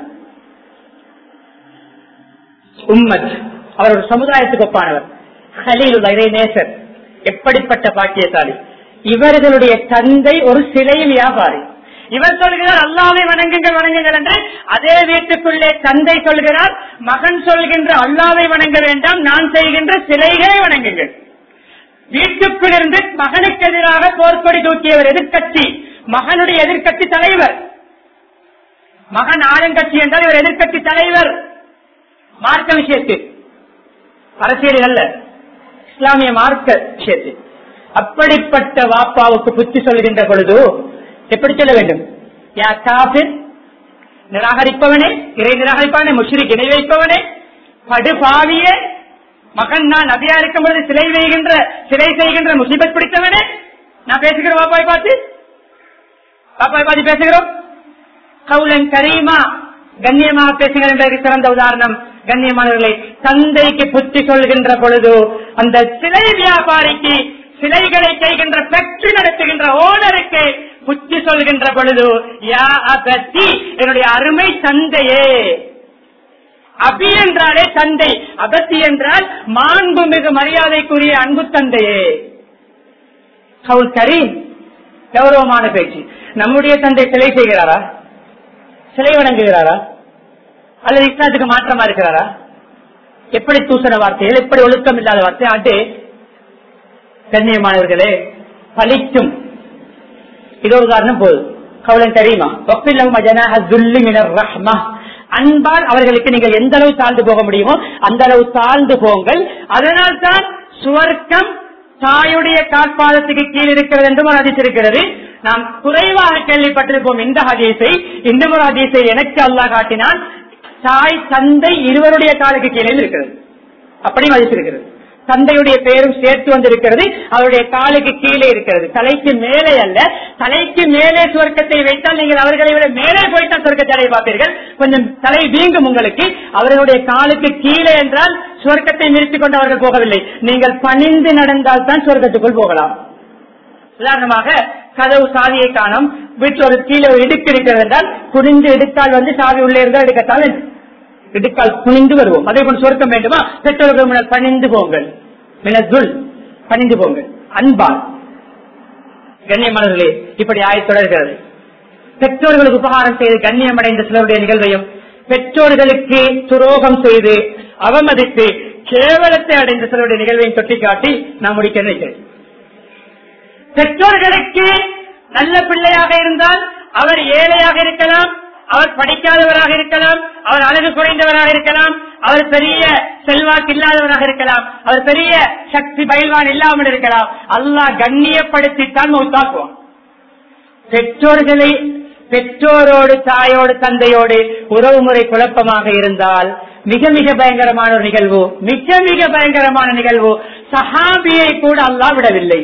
உம்மத் அவர் ஒரு சமுதாயத்துக்கு ஒப்பானவர் ஹலீல் இறைநேசர் எப்படிப்பட்ட பாக்கியசாலி இவர்களுடைய தந்தை ஒரு சிலை வியாபாரி இவர் சொல்கிறார் அல்லாவை வணங்குங்கள் வணங்குங்கள் என்று அதே வீட்டுக்குள்ளே தந்தை சொல்கிறார் மகன் சொல்கின்ற அல்லாவை வணங்க வேண்டாம் நான் செய்கின்ற சிலைகளை வணங்குங்கள் வீட்டுக்குள் இருந்து மகனுக்கு எதிராக போர்க்கொடி தூக்கியவர் எதிர்கட்சி மகனுடைய எதிர்கட்சி தலைவர் மகன் ஆளுங்கட்சி என்றால் இவர் எதிர்கட்சி தலைவர் மார்க்க விஷயத்தில் அரசியல் அல்ல இஸ்லாமிய மார்க்க விஷயத்தில் அப்படிப்பட்ட வாப்பாவுக்கு புத்தி சொல்கின்ற பொழுது எப்படி சொல்ல வேண்டும் யா காபிர் நிராகரிப்பவனே இறை நிராகரிப்பவனே முஷ்ரிக் இணை வைப்பவனே படுபாவியே மகன் நான் நபியா இருக்கும் பொழுது சிலை வைகின்ற சிலை செய்கின்ற முசிபத் பிடித்தவனே நான் பேசுகிறேன் பாப்பாய் பார்த்து பாப்பாய் பார்த்து பேசுகிறோம் கவுலன் கரீமா கண்ணியமாக பேசுங்கள் என்பதற்கு சிறந்த உதாரணம் கண்ணியமானவர்களை தந்தைக்கு புத்தி சொல்கின்ற பொழுது அந்த சிலை வியாபாரிக்கு சிலைகளை செய்கின்ற ஃபேக்டரி நடத்துகின்ற ஓனருக்கு புத்தி சொல்கின்ற பொழுது யா அபத்தி என்னுடைய அருமை தந்தையே அபி என்றாலே தந்தை அபத்தி என்றால் மாண்பு மிகு மரியாதைக்குரிய அன்பு தந்தையே கவுல் கரீம் கௌரவமான பேச்சு நம்முடைய தந்தை சிலை செய்கிறாரா சிலை வணங்குகிறாரா அல்லது இஸ்லாத்துக்கு மாற்றமா இருக்கிறாரா எப்படி தூசண வார்த்தைகள் எப்படி ஒழுக்கம் இல்லாத வார்த்தை ஆட்டு கண்ணியமானவர்களே பலிக்கும் இது ஒரு உதாரணம் போதும் கவலம் தெரியுமா ரஹ்மா அன்பால் அவர்களுக்கு நீங்கள் எந்த அளவு தாழ்ந்து போக முடியுமோ அந்த அளவு தாழ்ந்து போங்கள் அதனால் தான் சுவர்க்கம் தாயுடைய காட்பாதத்துக்கு கீழ் இருக்கிறது என்றும் ஒரு ஹதீஸ் இருக்கிறது நாம் குறைவாக கேள்விப்பட்டிருப்போம் இந்த ஹதீஸை இந்த ஒரு ஹதீஸை எனக்கு அல்லாஹ் காட்டினால் தாய் தந்தை இருவருடைய காலுக்கு கீழே இருக்கிறது அப்படியும் ஹதீஸ் இருக்கிறது தந்தையுடைய பெயரும் சேர்த்து வந்திருக்கிறது அவருடைய காலுக்கு கீழே இருக்கிறது தலைக்கு மேலே அல்ல தலைக்கு மேலே சுவர்க்கத்தை வைத்தால் நீங்கள் அவர்களை விட மேலே போய்த்தான் சுவர்க்கத்தை அடைய பார்ப்பீர்கள் கொஞ்சம் தலை வீங்கும் உங்களுக்கு அவர்களுடைய காலுக்கு கீழே என்றால் சுவர்க்கத்தை நிறுத்திக் கொண்டு அவர்கள் போகவில்லை நீங்கள் பணிந்து நடந்தால் தான் சுவர்க்கத்துக்குள் போகலாம் உதாரணமாக கதவு சாவியை காணும் வீட்டில் ஒரு கீழே ஒரு இடுக்கு இருக்கிறது என்றால் குனிந்து எடுத்தால் வந்து சாவி உள்ளே இருந்தால் எடுக்கத்தான் வேண்டும். இடுக்கால் குனிந்து வருவோம் அதே போல் சொர்க்கம் வேண்டுமா பெற்றோர்கள் முன்னர் பணிந்து போங்கள் மினதுல் பணிந்து போங்கள் அன்பால் கண்ணியமானவர்களே இப்படி ஆய் தொடர்கிறது பெற்றோர்களுக்கு உபகாரம் செய்து கண்ணியமடைந்த சிலருடைய நிகழ்வையும் பெற்றோர்களுக்கு துரோகம் செய்து அவமதித்து கேவலத்தை அடைந்த சிலருடைய நிகழ்வையும் தொட்டிக்காட்டி நான் முடிக்க நினைக்கிறேன் பெற்றோர்களுக்கு நல்ல பிள்ளையாக இருந்தால் அவர் ஏழையாக இருக்கலாம் அவர் படிக்காதவராக இருக்கலாம் அவர் அழகு குறைந்தவராக இருக்கலாம் அவர் பெரிய செல்வாக்கு இல்லாதவராக இருக்கலாம் அவர் பெரிய சக்தி பயில்வான் இல்லாமல் இருக்கலாம் அல்லாஹ் கண்ணியப்படுத்தித்தான் மௌத்தாக்குவான் பெற்றோர்களை பெற்றோரோடு தாயோடு தந்தையோடு உறவுமுறை குழப்பமாக இருந்தால் மிக மிக பயங்கரமான ஒரு நிகழ்வு மிக மிக பயங்கரமான நிகழ்வு சஹாபியை கூட அல்லாஹ் விடவில்லை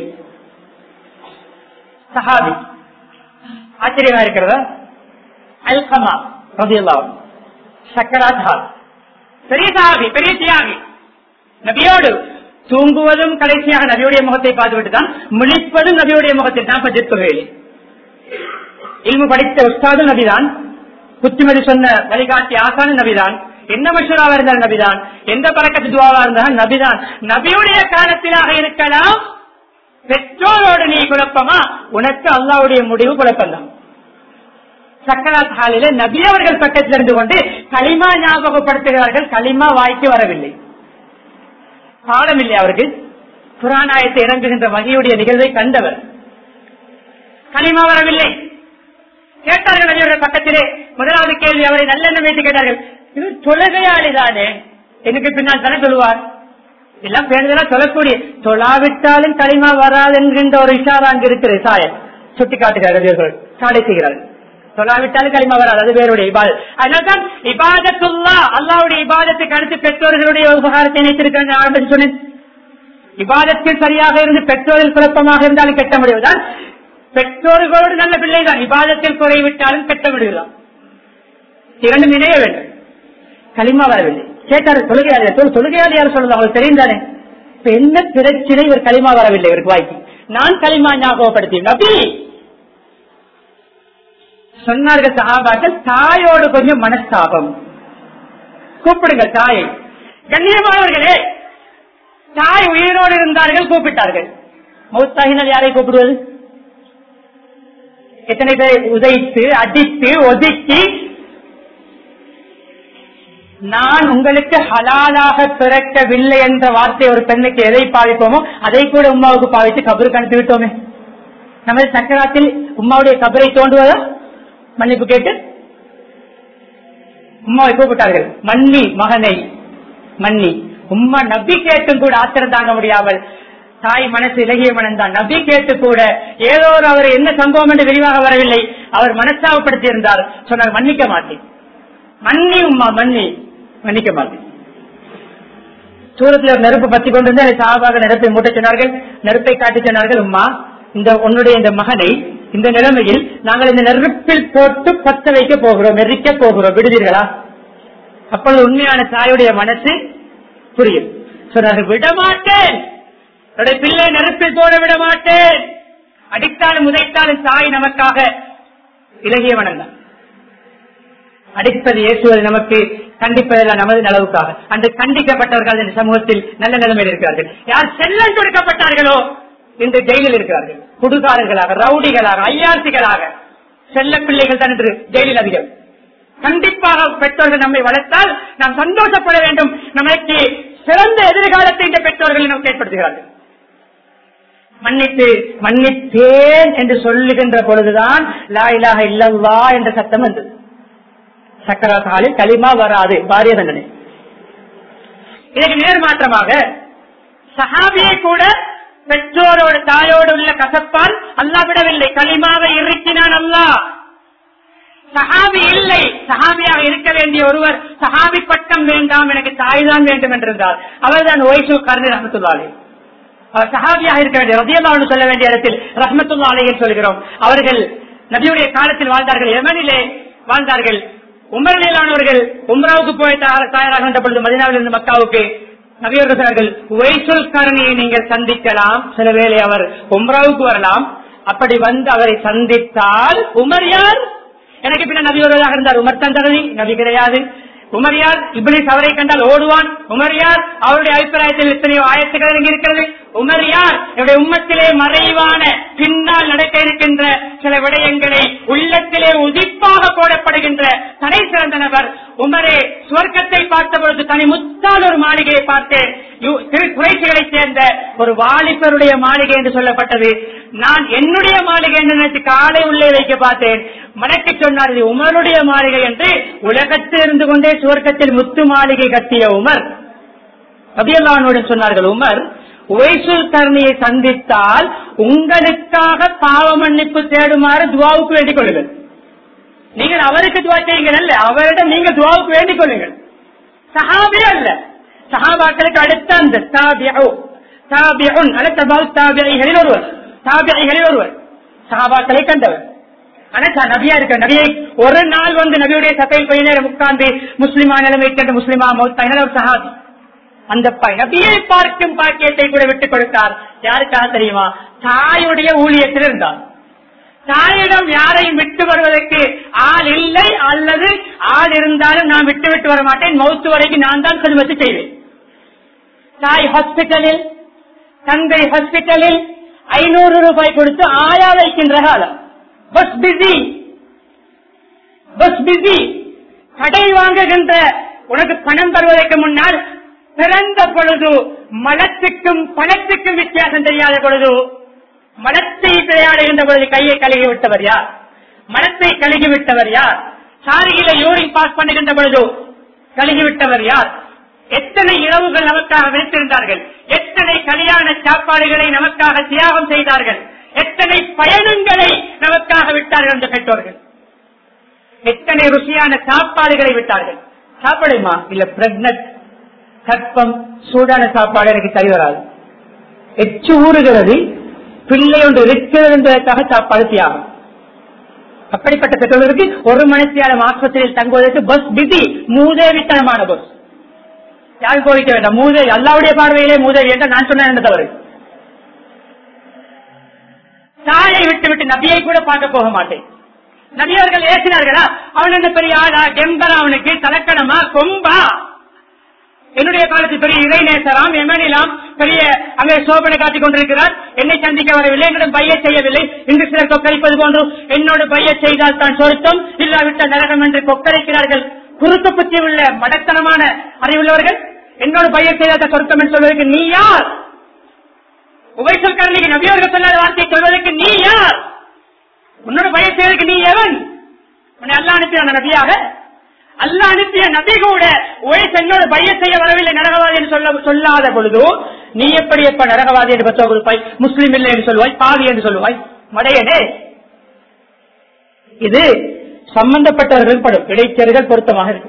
சஹாபி ஆச்சரியமா இருக்கிறதா அல்கமா ரதியல்லாஹு சக்கராத் ஹால் பெரிய சஹாபி பெரிய தியாகி நபியோடு தூங்குவதும் கடைசியாக நபியுடைய முகத்தை பார்த்துவிட்டு தான் முழிப்பதும் நபியுடைய முகத்தில் தான் பஜித் தொகையில் இல்மு படித்த உஸ்தாதும் நபிதான் புத்திமதி சொன்ன வழிகாட்டி ஆசான நபிதான் என்ன மஷூராவா இருந்தால் நபிதான் எந்த பறக்கத்து துவாவா இருந்தாலும் நபிதான் நபியுடைய காலத்திலாக இருக்கலாம் பெற்றோரோடு நீ குழப்பமா உனக்கு அல்லாவுடைய முடிவு குழப்பம்தான் சக்கராத் ஹாலில நபி அவர்கள் பக்கத்தில் இருந்து கொண்டு களிமா ஞாபகப்படுத்துகிறார்கள் களிமா வாய்க்கு வரவில்லை பாடம் இல்லை அவருக்கு புராணாயத்தை இறங்குகின்ற வகையுடைய நிகழ்வை கண்டவர் களிமா வரவில்லை கேட்டார்கள் நபியவர்கள் பக்கத்திலே முதலாவது கேள்வி அவரை நல்லெண்ணம் வைத்து கேட்டார்கள் இது தொழுகையாளி தானே எனக்கு பின்னால் தானே சொல்லுவார் எல்லாம் பேருந்தா சொல்லக்கூடிய தொழாவிட்டாலும் களிமா வராது என்கின்ற ஒரு இஷாரா அங்கு இருக்கிறது சாயம் சுட்டி காட்டுகிறார்கள் சாடை செய்கிறார்கள் சொல்லாவிட்டாலும் களிமா வராது அது வேறுடைய இபாதத் அதனால்தான் இபாதத்துல்லா அல்லாவுடைய இபாதத்துக்கு அடுத்து பெற்றோர்களுடைய உபகாரத்தை இணைத்திருக்கிறாங்க ஆரம்பிச்சு சொன்னேன் இபாதத்தில் சரியாக இருந்து பெற்றோரில் குழப்பமாக இருந்தாலும் கெட்ட முடிவுதான் பெற்றோர்களோடு நல்ல பிள்ளைதான் இபாதத்தில் குறைவிட்டாலும் கெட்ட முடிவுதான் இரண்டும் இணைய வேண்டும் களிமா வரவில்லை கேட்டாரு தொழுகையாளி தொழுகையாளி யார் சொல்றது அவங்களுக்கு தெரியும் தானே இப்ப என்ன பிரச்சனை இவர் களிமா வரவில்லை இவருக்கு வாய்க்கு நான் களிமா ஞாபகப்படுத்தி நபி சொன்னார்கள் சகாபாக்கள் தாயோடு கொஞ்சம் மனஸ்தாபம் கூப்பிடுங்க தாயை கண்ணியமானவர்களே தாய் உயிரோடு இருந்தார்கள் கூப்பிட்டார்கள் மௌத்தாகினால் யாரை கூப்பிடுவது எத்தனை பேர் உதைத்து அடித்து ஒதுக்கி நான் உங்களுக்கு ஹலாலாக பிறக்கவில்லை என்ற வார்த்தை ஒரு பெண்ணுக்கு எதை பாவிப்போமோ அதை கூட உமாவுக்கு பாவித்து கபருக்கு அனுப்பி விட்டோமே நமது சக்கராத்தில் உமாவுடைய கபரை தோண்டுவதா மன்னிப்பு கேட்டு உம்மாவை கூப்பிட்டார்கள் மன்னி மகனை மன்னி உம்மா நபி கேட்டும் கூட ஆத்திரம் தாங்க முடியாமல் தாய் மனசு இலகிய மனம்தான் நபி கேட்டு கூட ஏதோ ஒரு அவர் என்ன சம்பவம் என்று விரிவாக வரவில்லை அவர் மனஸ்தாபப்படுத்தி இருந்தார் சொன்னார் மன்னிக்க மாட்டேன் மன்னி உம்மா மன்னி மன்னிக்க மாட்டேன் தூரத்தில் ஒரு நெருப்பு பத்தி கொண்டிருந்த சாபாக நெருப்பை மூட்ட சொன்னார்கள் நெருப்பை காட்டி சொன்னார்கள் உம்மா இந்த உன்னுடைய இந்த மகனை இந்த நிலைமையில் நாங்கள் இந்த நெருப்பில் போட்டு பத்த வைக்க போகிறோம் நெருக்க போகிறோம் விடுவீர்களா அப்பொழுது உண்மையான தாயுடைய மனசு புரியும் சொன்னார்கள் விடமாட்டேன் என்னுடைய பிள்ளை நெருப்பில் போட விட மாட்டேன் அடித்தாலும் உதைத்தாலும் தாய் நமக்காக இலகியவனம் தான் அடிப்பது ஏசுவது நமக்கு கண்டிப்பதெல்லாம் நமது நலவுக்காக அன்று கண்டிக்கப்பட்டவர்கள் இந்த சமூகத்தில் நல்ல நிலைமையில் இருக்கிறார்கள் யார் செல்லம் கொடுக்கப்பட்டார்களோ இன்று ஜெயிலில் இருக்கிறார்கள் குடுகாரர்களாக ரவுடிகளாக ஐயாசிகளாக செல்ல பிள்ளைகள் தான் இன்று ஜெயிலில் அதிகம் கண்டிப்பாக பெற்றோர்கள் நம்மை வளர்த்தால் நாம் சந்தோஷப்பட வேண்டும் நமக்கு சிறந்த எதிர்காலத்தை இந்த பெற்றோர்கள் நமக்கு ஏற்படுத்துகிறார்கள் மன்னித்து மன்னித்தேன் என்று சொல்லுகின்ற பொழுதுதான் லா இலாஹ இல்லல்லா என்ற சத்தம் வந்தது சக்கராத்தாலில் களிமா வராது பாரிய தண்டனை இதற்கு நேர்மாற்றமாக சஹாபியை கூட பெற்றோரோடு தாயோடு உள்ள கசப்பால் அல்லா விடவில்லை களிமாவை இருக்கினான் அல்லா சஹாபி இல்லை சஹாபியாக இருக்க வேண்டிய ஒருவர் சஹாபி பட்டம் வேண்டாம் எனக்கு தாய் தான் வேண்டும் என்றிருந்தார் அவர்தான் ஒய்சு கருணை ரஹமத்துல்லாலே அவர் சஹாபியாக இருக்க வேண்டிய ரதியல்லான்னு சொல்ல வேண்டிய இடத்தில் ரஹமத்துல்லா அலையில் சொல்கிறோம் அவர்கள் நபியுடைய காலத்தில் வாழ்ந்தார்கள் எமனிலே வாழ்ந்தார்கள் உமரிலானவர்கள் உம்ராவுக்கு போய் தயாராகின்ற பொழுது மதினாவில் இருந்து மக்காவுக்கு நபியர்கள் சொன்னார்கள் ஒய்சுல் கரணியை நீங்கள் சந்திக்கலாம் சில வேளை அவர் உம்ராவுக்கு வரலாம் அப்படி வந்து அவரை சந்தித்தால் உமர் யார் எனக்கு பின்ன நபி வருவதாக இருந்தார் உமர் தான் தகுதி நபி கிடையாது உமர் யார் இப்படி அவரை கண்டால் ஓடுவான் உமர் யார் அவருடைய அபிப்பிராயத்தில் எத்தனையோ ஆயத்துக்கள் இங்கு இருக்கிறது உமர் யார் என்னுடைய உம்மத்திலே மறைவான பின்னால் நடக்க இருக்கின்ற சில விடயங்களை உள்ளத்திலே உதிப்பாக போடப்படுகின்ற தடை சிறந்த நபர் உமரே சுவர்க்கத்தை பார்த்த பொழுது தனி முத்தால் ஒரு மாளிகையை பார்த்தேன் குறைச்சிகளை சேர்ந்த ஒரு வாலிபருடைய மாளிகை என்று சொல்லப்பட்டது நான் என்னுடைய மாளிகை என்று நினைத்து காலை உள்ளே வைக்க பார்த்தேன் மனக்கு சொன்னார் இது உமருடைய மாளிகை என்று உலகத்தில் இருந்து கொண்டே சுவர்க்கத்தில் முத்து மாளிகை கட்டிய உமர் அபியல்லானுடன் சொன்னார்கள் உமர் ஒய்சுல் கருணையை சந்தித்தால் உங்களுக்காக பாவ மன்னிப்பு தேடுமாறு துவாவுக்கு வேண்டிக் கொள்ளுங்கள் நீங்கள் அவருக்கு துவா செய்யுங்கள் அல்ல அவரிடம் நீங்கள் துவாவுக்கு வேண்டிக் கொள்ளுங்கள் சஹாபி அல்ல சஹாபாக்களுக்கு அடுத்த அந்த தாபியோ தாபியுன் அடுத்த தாபியைகளில் ஒருவர் தாபியைகளில் ஒருவர் சஹாபாக்களை கண்டவர் ஆனா நபியா இருக்க நபியை ஒரு நாள் வந்து நபியுடைய சபையில் போய் நேரம் உட்கார்ந்து முஸ்லிமா நிலைமை கண்டு முஸ்லிமா மௌத்தாயினர் ஒரு சஹாபி அந்த நபியை பார்க்கும் பாக்கியத்தை கூட விட்டுக் கொடுத்தார் யாருக்காக தெரியுமா தாயுடைய ஊழியத்தில் இருந்தார் தாயிடம் யாரையும் விட்டு வருவதற்கு ஆள் இல்லை அல்லது ஆள் இருந்தாலும் நான் விட்டு விட்டு வர மாட்டேன் மௌத்து வரைக்கும் நான் தான் செல்வத்து செய்வேன் தாய் ஹாஸ்பிட்டலில் தந்தை ஹாஸ்பிட்டலில் ஐநூறு ரூபாய் கொடுத்து ஆயா வைக்கின்ற காலம் பஸ் பிஸி பஸ் பிஸி கடை வாங்குகின்ற உனக்கு பணம் தருவதற்கு முன்னால் பிறந்த பொழுது மலத்துக்கும் பணத்துக்கும் வித்தியாசம் தெரியாத பொழுது மலத்தை விளையாடுகின்ற பொழுது கையை கழுகி விட்டவர் யார் மலத்தை கழுகி விட்டவர் யார் சாரியில யூரின் பாஸ் பண்ணுகின்ற பொழுது கழுகி விட்டவர் யார் எத்தனை இரவுகள் நமக்காக விழித்திருந்தார்கள் எத்தனை கல்யாண சாப்பாடுகளை நமக்காக தியாகம் செய்தார்கள் எத்தனை பயணங்களை நமக்காக விட்டார்கள் என்ற பெற்றோர்கள் எத்தனை ருசியான சாப்பாடுகளை விட்டார்கள் சாப்பாடுமா இல்ல பிரெக்னட் கற்பம் சூடான சாப்பாடு எனக்கு சரி வராது எச்சு ஊறுகிறது பிள்ளை ஒன்று இருக்கிறது என்பதற்காக சாப்பாடு தியாகம் அப்படிப்பட்ட பெற்றோர்களுக்கு ஒரு மனுஷியான ஆஸ்பத்திரியில் தங்குவதற்கு பஸ் பிஸி மூதேவித்தனமான பஸ் யாரும் கோரிக்க வேண்டாம் மூதேவி அல்லாவுடைய பார்வையிலே மூதேவி என்று நான் சொன்னேன் என்ன தவறு தாயை விட்டு விட்டு நபியை கூட பார்க்க போக மாட்டேன் நபியவர்கள் ஏசினார்களா அவன் என்ன பெரிய ஆளா கெம்பரா அவனுக்கு தலக்கணமா கொம்பா என்னுடைய காலத்தில் பெரிய இளைநேசராம் எமனிலாம் பெரிய அங்கே சோபனை காட்டிக் கொண்டிருக்கிறார் என்னை சந்திக்க வரவில்லை என்னிடம் பைய செய்யவில்லை இன்று சிலர் கொக்கரிப்பது போன்று என்னோடு பைய செய்தால் தான் சொருத்தம் இல்லாவிட்ட நரகம் என்று கொக்கரிக்கிறார்கள் குறுக்கு புத்தி உள்ள மடத்தனமான அறிவுள்ளவர்கள் என்னோடு பைய செய்தால் தான் சொருத்தம் என்று சொல்வதற்கு நீ யார் உபயசல் கரணிக்கு நபியவர்கள் சொல்லாத வார்த்தையை சொல்வதற்கு நீ யார் உன்னோட பைய செய்வதற்கு நீ எவன் உன்னை அல்லா அனுப்பின நபியாக அல்ல அனுப்பிய நபி கூட உயஸ் என்னோட பைய செய்ய வரவில்லை நரகவாதி என்று சொல்ல சொல்லாத பொழுது நீ எப்படி எப்ப நரகவாதி என்று பத்த கொடுப்பாய் முஸ்லீம் இல்லை என்று சொல்வாய் பாவி என்று சொல்லுவாய் மடையனே இது சம்பந்தப்பட்டவர்கள் படும் இடைச்சர்கள் பொருத்தமாக இருக்கும்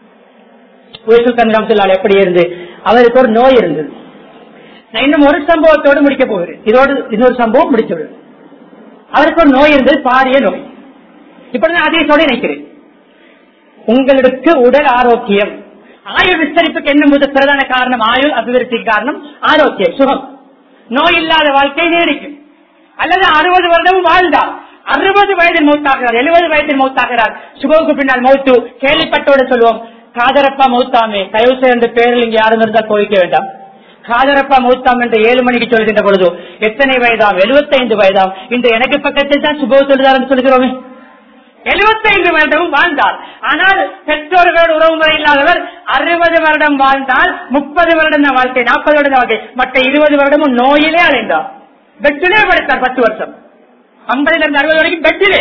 உயசுல் கந்திரம் சொல்லால் எப்படி இருந்து அவருக்கு ஒரு நோய் இருந்தது நான் இன்னும் ஒரு சம்பவத்தோடு முடிக்க போகிறேன் இதோடு இன்னொரு சம்பவம் முடித்துவிடும் அவருக்கு ஒரு நோய் இருந்தது பாரிய நோய் இப்ப நான் அதே நினைக்கிறேன் உங்களுக்கு உடல் ஆரோக்கியம் ஆயுள் விஸ்தரிப்புக்கு என்ன முதல் பிரதான காரணம் ஆயுள் அபிவிருத்திக்கு காரணம் ஆரோக்கியம் சுகம் நோய் இல்லாத வாழ்க்கை நீடிக்கும் அல்லது அறுபது வருடமும் வாழ்ந்தார் அறுபது வயதில் மௌத்தாகிறார் எழுபது வயதில் மௌத்தாகிறார் சுகவுக்கு பின்னால் மௌத்து கேள்விப்பட்டோடு சொல்லுவோம் காதரப்பா மௌத்தாமே தயவு செய்த பேரில் இங்க யாரும் இருந்தால் கோவிக்க வேண்டாம் காதரப்பா மௌத்தாம் என்று ஏழு மணிக்கு சொல்கின்ற பொழுது எத்தனை வயதாம் எழுபத்தைந்து வயதாம் இந்த எனக்கு பக்கத்தில் தான் சுபவ சொல்லுதார் சொல்கிறோமே எழுபத்தைந்து வருடமும் வாழ்ந்தார் ஆனால் பெற்றோர்களோடு உறவு முறை இல்லாதவர் அறுபது வருடம் வாழ்ந்தால் முப்பது வருடம் தான் வாழ்க்கை நாற்பது வருடம் வாழ்க்கை மற்ற இருபது வருடமும் நோயிலே அடைந்தார் பெட்டிலே படுத்தார் பத்து வருஷம் ஐம்பதுல இருந்து அறுபது வரைக்கும் பெட்டிலே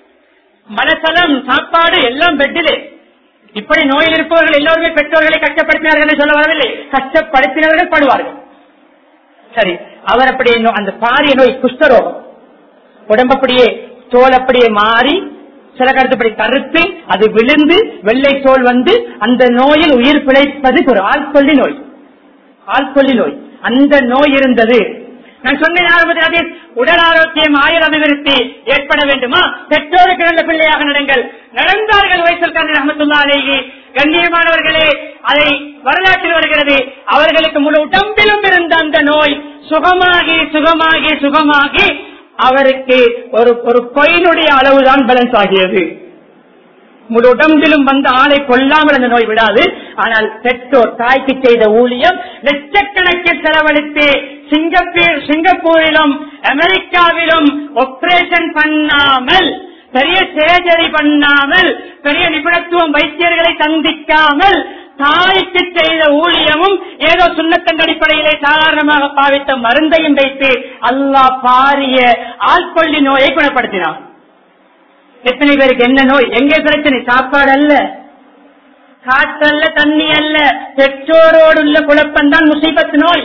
மனசலம் சாப்பாடு எல்லாம் பெட்டிலே இப்படி நோயில் இருப்பவர்கள் எல்லோருமே பெற்றோர்களை கஷ்டப்படுத்தினார்கள் என்று சொல்ல வரவில்லை கஷ்டப்படுத்தினவர்கள் படுவார்கள் சரி அவர் அப்படியே நோ- அந்த பாரிய நோய் குஷ்டரோகம் உடம்பு அப்படியே தோல் அப்படியே மாறி சில கருத்துப்படி கருத்து அது விழுந்து வெள்ளை தோல் வந்து அந்த நோயில் உயிர் பிழைப்பது ஒரு ஆள்கொல்லி நோய் ஆள்கொல்லி நோய் அந்த நோய் இருந்தது நான் சொன்னேன் ஆரம்பத்தில் அதே உடல் ஆரோக்கியம் ஆயுள் அபிவிருத்தி ஏற்பட வேண்டுமா பெற்றோருக்கு நல்ல பிள்ளையாக நடங்கள் நடந்தார்கள் வைசல் கண்ணன் அஹமத்துல்லாலேயே கண்ணியமானவர்களே அதை வரலாற்றில் வருகிறது அவர்களுக்கு முழு உடம்பிலும் இருந்த அந்த நோய் சுகமாகி சுகமாகி சுகமாகி அவருக்கு ஒரு ஒரு கொயினுடைய அளவுதான் பேலன்ஸ் ஆகியது முழு உடம்பிலும் வந்த ஆளை கொல்லாமல் அந்த நோய் விடாது ஆனால் பெற்றோர் தாய்க்கு செய்த ஊழியம் லட்சக்கணக்கில் செலவழித்து சிங்கப்பூர் சிங்கப்பூரிலும் அமெரிக்காவிலும் ஆபரேஷன் பண்ணாமல் பெரிய சேஜரி பண்ணாமல் பெரிய நிபுணத்துவம் வைத்தியர்களை சந்திக்காமல் தாய்க்கு செய்த ஊழியமும் ஏதோ சுண்ணத்தன் அடிப்படையிலே சாதாரணமாக பாவித்த மருந்தையும் வைத்து அல்லாஹ் பாரிய ஆள்கொள்ளி நோயை குணப்படுத்தினான் எத்தனை பேருக்கு என்ன நோய் எங்கே பிரச்சனை சாப்பாடு அல்ல காற்றல்ல தண்ணி அல்ல பெற்றோரோடு உள்ள குழப்பம்தான் முசீபத்து நோய்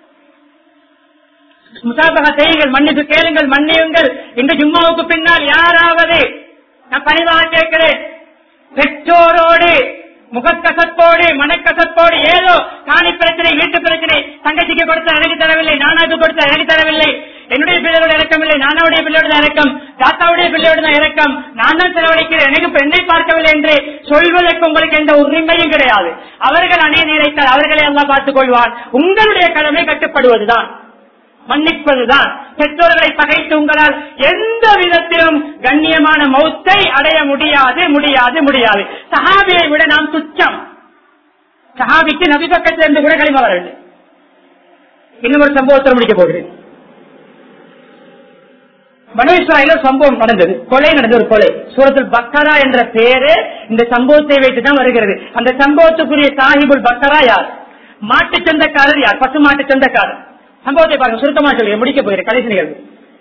முசாபகா செய்யுங்கள் மன்னிப்பு கேளுங்கள் மன்னியுங்கள் இந்த ஜும்மாவுக்கு பின்னால் யாராவது நான் பணிவாக கேட்கிறேன் பெற்றோரோடு முகக்கசப்போடு மனக்கசப்போடு ஏதோ காணி பிரச்சனை வீட்டு பிரச்சனை தங்கச்சிக்கு கொடுத்த எனக்கு தரவில்லை நானாக்கு கொடுத்த எனக்கு தரவில்லை என்னுடைய பிள்ளையோட இறக்கம் இல்லை நானாவுடைய பிள்ளையோட தான் இறக்கம் தாத்தாவுடைய பிள்ளையோட தான் இறக்கம் நான் தான் செலவழிக்கிறேன் எனக்கு பெண்ணை பார்க்கவில்லை என்று சொல்வதற்கு உங்களுக்கு எந்த உரிமையும் கிடையாது அவர்கள் அணைய நினைத்தால் அவர்களை எல்லாம் பார்த்துக் கொள்வார் உங்களுடைய கடமை கட்டுப்படுவதுதான் மன்னிப்பதுதான் பெற்றோர்களை பகைத்து உங்களால் எந்த விதத்திலும் கண்ணியமான மௌத்தை அடைய முடியாது முடியாது முடியாது சஹாபியை விட நாம் துச்சம் சஹாபிக்கு நபி பக்கத்தில் இருந்து கூட களிம வரவில்லை இன்னும் ஒரு சம்பவத்தை முடிக்க போகிறேன் மனு இஸ்ராயில ஒரு சம்பவம் நடந்தது கொலை நடந்த ஒரு கொலை சூரத்தில் பக்கரா என்ற பெயரு இந்த சம்பவத்தை வைத்து தான் வருகிறது அந்த சம்பவத்துக்குரிய சாஹிபுல் பக்கரா யார் மாட்டு சொந்தக்காரர் யார் பசு மாட்டு சொந்தக்காரர் சம்பவத்தை பாருங்க சுருக்கமா சொல்லி முடிக்க போகிறேன் கடைசி நிகழ்வு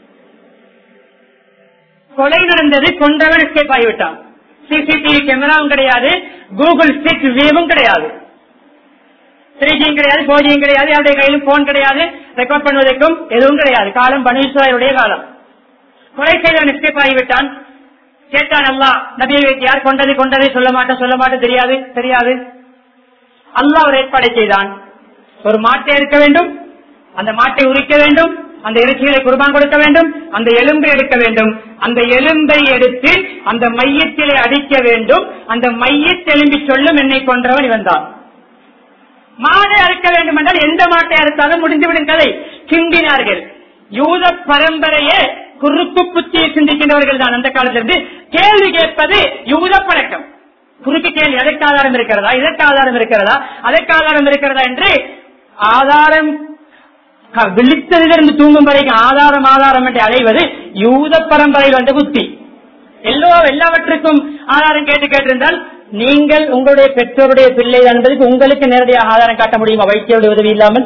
கொலை நடந்தது கொன்றவன் எஸ்கேப் ஆகிவிட்டான் சிசிடிவி கேமராவும் கிடையாது கூகுள் ஸ்டிக் வியூவும் கிடையாது த்ரீ ஜியும் கிடையாது போர் ஜியும் கிடையாது யாருடைய கையிலும் போன் கிடையாது ரெக்கார்ட் பண்ணுவதற்கும் எதுவும் கிடையாது காலம் பனீஸ்வரையுடைய காலம் கொலை செய்தவன் எஸ்கேப் ஆகிவிட்டான் கேட்டான் அல்லா நபியை வைத்து யார் கொண்டது கொண்டது சொல்ல மாட்டேன் சொல்ல மாட்டேன் தெரியாது தெரியாது அல்லாஹ் ஒரு ஏற்பாடை செய்தான் ஒரு மாட்டை இருக்க வேண்டும் அந்த மாட்டை உரிக்க வேண்டும் அந்த இறைச்சிகளை குர்பான் கொடுக்க வேண்டும் அந்த எலும்பை எடுக்க வேண்டும் அந்த எலும்பை எடுத்து அந்த மையத்திலே அடிக்க வேண்டும் அந்த மையத்தெலும்பி சொல்லும் என்னை கொன்றவன் இவன் தான் மாடை அறுக்க வேண்டும் என்றால் எந்த மாட்டை அறுத்தாலும் முடிந்துவிடும் கதை கிண்டினார்கள் யூத பரம்பரையே குறுக்கு புத்தியை சிந்திக்கின்றவர்கள் தான் அந்த காலத்திலிருந்து கேள்வி கேட்பது யூத பழக்கம் குறுக்கு கேள்வி அதற்கு ஆதாரம் இருக்கிறதா இதற்கு ஆதாரம் இருக்கிறதா அதற்கு ஆதாரம் இருக்கிறதா என்று ஆதாரம் க- விழித்ததிலிருந்து தூங்கும் வரைக்கும் ஆதாரம் ஆதாரம் என்று அடைவது யூத பரம்பரையில் வந்த புத்தி எல்லோ எல்லாவற்றுக்கும் ஆதாரம் கேட்டு கேட்டிருந்தால் நீங்கள் உங்களுடைய பெற்றோருடைய பிள்ளை என்பதற்கு உங்களுக்கு நேரடியாக ஆதாரம் காட்ட முடியுமா வைத்தியோட உதவி இல்லாமல்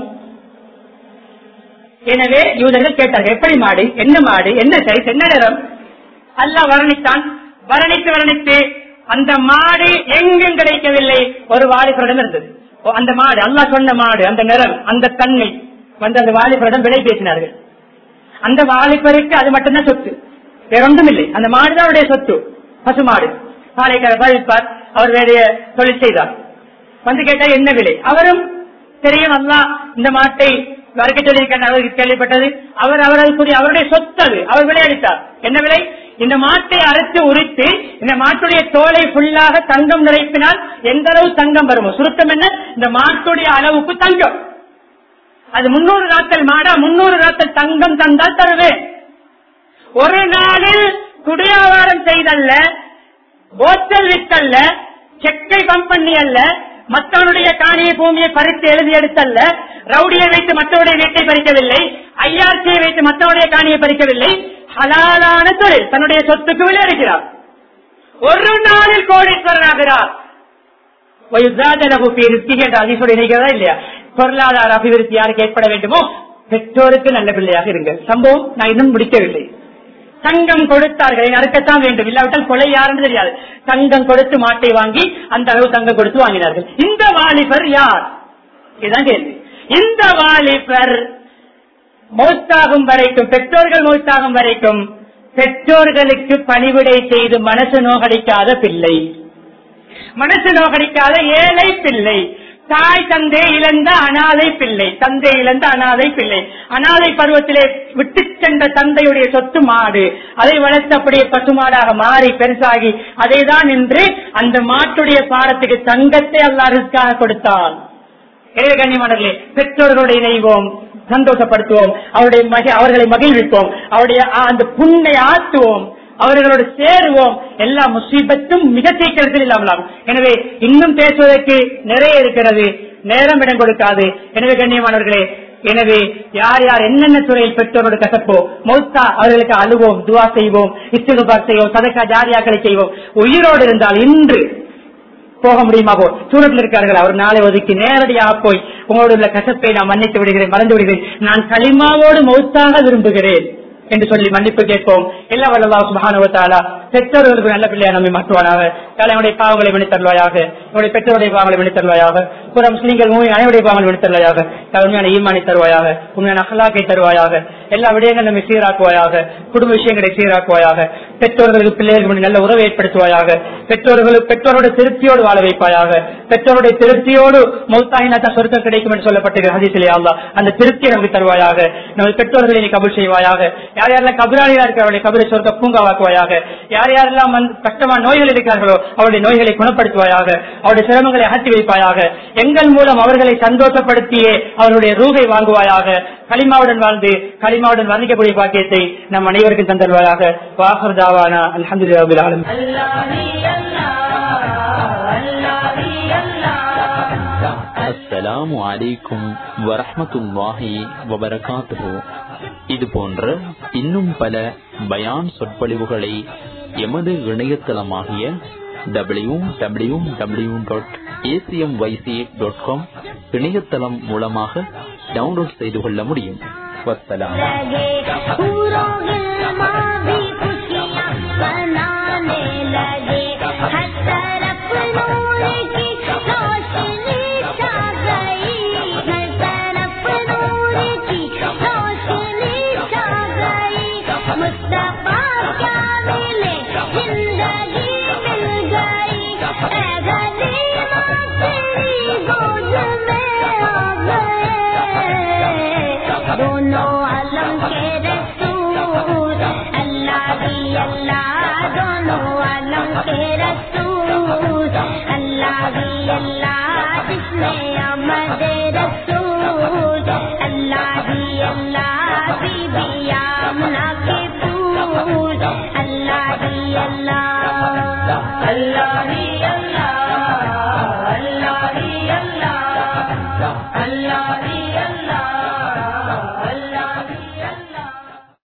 எனவே யூதர்கள் கேட்டார்கள் எப்படி மாடு என்ன மாடு என்ன சைஸ் என்ன நிறம் அல்லாஹ் வர்ணித்தான் வர்ணித்து வர்ணித்து அந்த மாடு எங்கும் கிடைக்கவில்லை ஒரு வாலிபரிடம் இருந்தது ஓ, அந்த மாடு அல்லாஹ் சொன்ன மாடு அந்த நிறம் அந்த தன்மை வந்து அந்த வாலிபரிடம் விலை பேசினார்கள் அந்த வாலிபருக்கு அது மட்டும்தான் சொத்து வேற ஒன்றும் இல்லை அந்த மாடுதான் அவருடைய சொத்து பசு மாடு காலை பாதிப்பார் அவர் வேறைய தொழில் செய்தார் வந்து கேட்டால் என்ன விலை அவரும் தெரியும் அல்லா இந்த மாட்டை வரைக்க சொல்லியிருக்காங்க அவருக்கு கேள்விப்பட்டது அவர் அவர்களுக்குரிய அவருடைய சொத்து அது அவர் விளையாடித்தார் என்ன விலை இந்த மாட்டை அரைத்து உரித்து இந்த மாட்டுடைய தோலை ஃபுல்லாக தங்கம் நிரப்பினால் எந்த அளவு தங்கம் வருமோ சுருக்கம் என்ன இந்த மாட்டுடைய அளவுக்கு தங்கம் அது முன்னூறு நாட்கள் மாடா முன்னூறு நாட்கள் தங்கம் தந்தால் தருவேன் ஒரு நாளில் குடியாவாரம் செய்தல்ல போத்தல் வித்தல்ல செக்கை கம்பெனி அல்ல மற்றவனுடைய காணியை பூமியை பறித்து எழுதி எடுத்தல்ல ரவுடியை வைத்து மற்றவருடைய வீட்டை பறிக்கவில்லை ஐஆர்சியை வைத்து மற்றவருடைய காணியை பறிக்கவில்லை ஹலாலான தொழில் தன்னுடைய சொத்துக்கு விளையாடுகிறார் ஒரு நாளில் கோடீஸ்வரனாகிறார் நினைக்கிறதா இல்லையா பொருளாதார அபிவிருத்தி யாருக்கு ஏற்பட வேண்டுமோ பெற்றோருக்கு நல்ல பிள்ளையாக இருங்கள் சம்பவம் நான் இன்னும் முடிக்கவில்லை தங்கம் கொடுத்தார்கள் அறுக்கத்தான் வேண்டும் இல்லாவிட்டால் கொலை யாருன்னு தெரியாது தங்கம் கொடுத்து மாட்டை வாங்கி அந்த அளவு தங்கம் கொடுத்து வாங்கினார்கள் இந்த வாலிபர் யார் இதுதான் கேள்வி இந்த வாலிபர் மௌத்தாகும் வரைக்கும் பெற்றோர்கள் மௌத்தாகும் வரைக்கும் பெற்றோர்களுக்கு பணிவிடை செய்து மனசு நோகடிக்காத பிள்ளை மனசு நோகடிக்காத ஏழை பிள்ளை தாய் தந்தை இழந்த அனாதை பிள்ளை தந்தை இழந்த அனாதை பிள்ளை அனாதை பருவத்திலே விட்டு சென்ற தந்தையுடைய சொத்து மாடு அதை வளர்த்து அப்படியே பசுமாடாக மாறி பெருசாகி அதை தான் நின்று அந்த மாட்டுடைய பாரத்துக்கு தங்கத்தை அல்லாருக்காக கொடுத்தான் எனவே கண்ணியமானவர்களே பெற்றோர்களுடைய இணைவோம் சந்தோஷப்படுத்துவோம் அவருடைய மகி அவர்களை மகிழ்விப்போம் அவருடைய ஆ- அந்த புண்ணை ஆற்றுவோம் அவர்களோடு சேருவோம் எல்லா முசீபத்தும் மிக சீக்கிரத்தில் இல்லாமலாம் எனவே இன்னும் பேசுவதற்கு நிறைய இருக்கிறது நேரம் இடம் கொடுக்காது எனவே கண்ணியமானவர்களே எனவே யார் யார் என்னென்ன துறையில் பெற்றோரோடு கசப்போ மௌத்தா அவர்களுக்கு அழுவோம் துவா செய்வோம் இஸ்திகுபார் செய்வோம் சதக்கா ஜாரியாக்களை செய்வோம் உயிரோடு இருந்தால் இன்று போக முடியுமா போ சூரத்தில் இருக்கார்கள் அவர் நாளை ஒதுக்கி நேரடியாக போய் உங்களோட உள்ள கசப்பை நான் மன்னித்து விடுகிறேன் மறந்து விடுகிறேன் நான் களிமாவோடு மௌத்தாக விரும்புகிறேன் என்று சொல்லி மன்னிப்பு கேட்போம் எல்லா வல்லா சுபானுவத்தாலா பெற்றோர்களுக்கு நல்ல பிள்ளையா நம்மை மாற்றுவானாக தலைவனுடைய பாவங்களை விழித்தருவாயாக உங்களுடைய பெற்றோருடைய பாவங்களை விழித்தருவாயாக புற முஸ்லீம்கள் மூவி அனைவருடைய பாவங்களை விழித்தருவாயாக உண்மையான ஈமானை தருவாயாக உண்மையான அகலாக்கை தருவாயாக எல்லா விடயங்களும் நம்மை சீராக்குவாயாக குடும்ப விஷயங்களை சீராக்குவாயாக பெற்றோர்களுக்கு பிள்ளைகளுக்கு நல்ல உறவை ஏற்படுத்துவாயாக பெற்றோர்களுக்கு பெற்றோரோட திருப்தியோடு வாழ வைப்பாயாக பெற்றோருடைய திருப்தியோடு மௌத்தாயினாத்தா சொர்க்கம் கிடைக்கும் என்று சொல்லப்பட்டிருக்க ஹதீசிலே அல்லா அந்த திருப்தியை நமக்கு தருவாயாக நமது பெற்றோர்களை நீ கபுல் செய்வாயாக யார் யாரெல்லாம் கபிராளியா இருக்கிறவர்களை கபிரை சொர்க்க பூங்காவாக்குவாயாக யார் யாரெல்லாம் வந்து கஷ்டமான நோய்கள் இருக்கிறார்களோ அவருடைய நோய்களை குணப்படுத்துவாயாக அவருடைய சிரமங்களை அகற்றி வைப்பாயாக எங்கள் மூலம் அவர்களை சந்தோஷப்படுத்தியே அவருடைய ரூகை வாங்குவாயாக களிமாவுடன் வாழ்ந்து களிமாவுடன் வர்ணிக்கக்கூடிய பாக்கியத்தை நம் அனைவருக்கும் தந்தல்வாயாக வாசர் தாவானா அலமது ஆலம் அஸ்ஸலாமு அலைக்கும் வரஹ்மத்துல்லாஹி வபரகாத்துஹு இது போன்ற இன்னும் பல பயான் சொற்பொழிவுகளை எமது இணையதளமாகிய W W W dot ACM YC dot com இணையதளம் மூலமாக டவுன்லோட் செய்து கொள்ள முடியும் வஸ்ஸலாம் लगे पूरों गिलमा भी खुशियाँ मनाने लगे हर तरफ नूर की रोशनी छा गई हर तरफ नूर की रोशनी छा गई मुस्तफा क्या मिले जिंदगी मिल गई ऐ गनीमा तेरी गोद में आ गए दोनों आलम के रसूल अल्लाह ही अल्लाह दोनों आलम के रसूल अल्लाह ही अल्लाह जिसने अमद रसूल अल्लाह ही अल्लाह बीबी आमना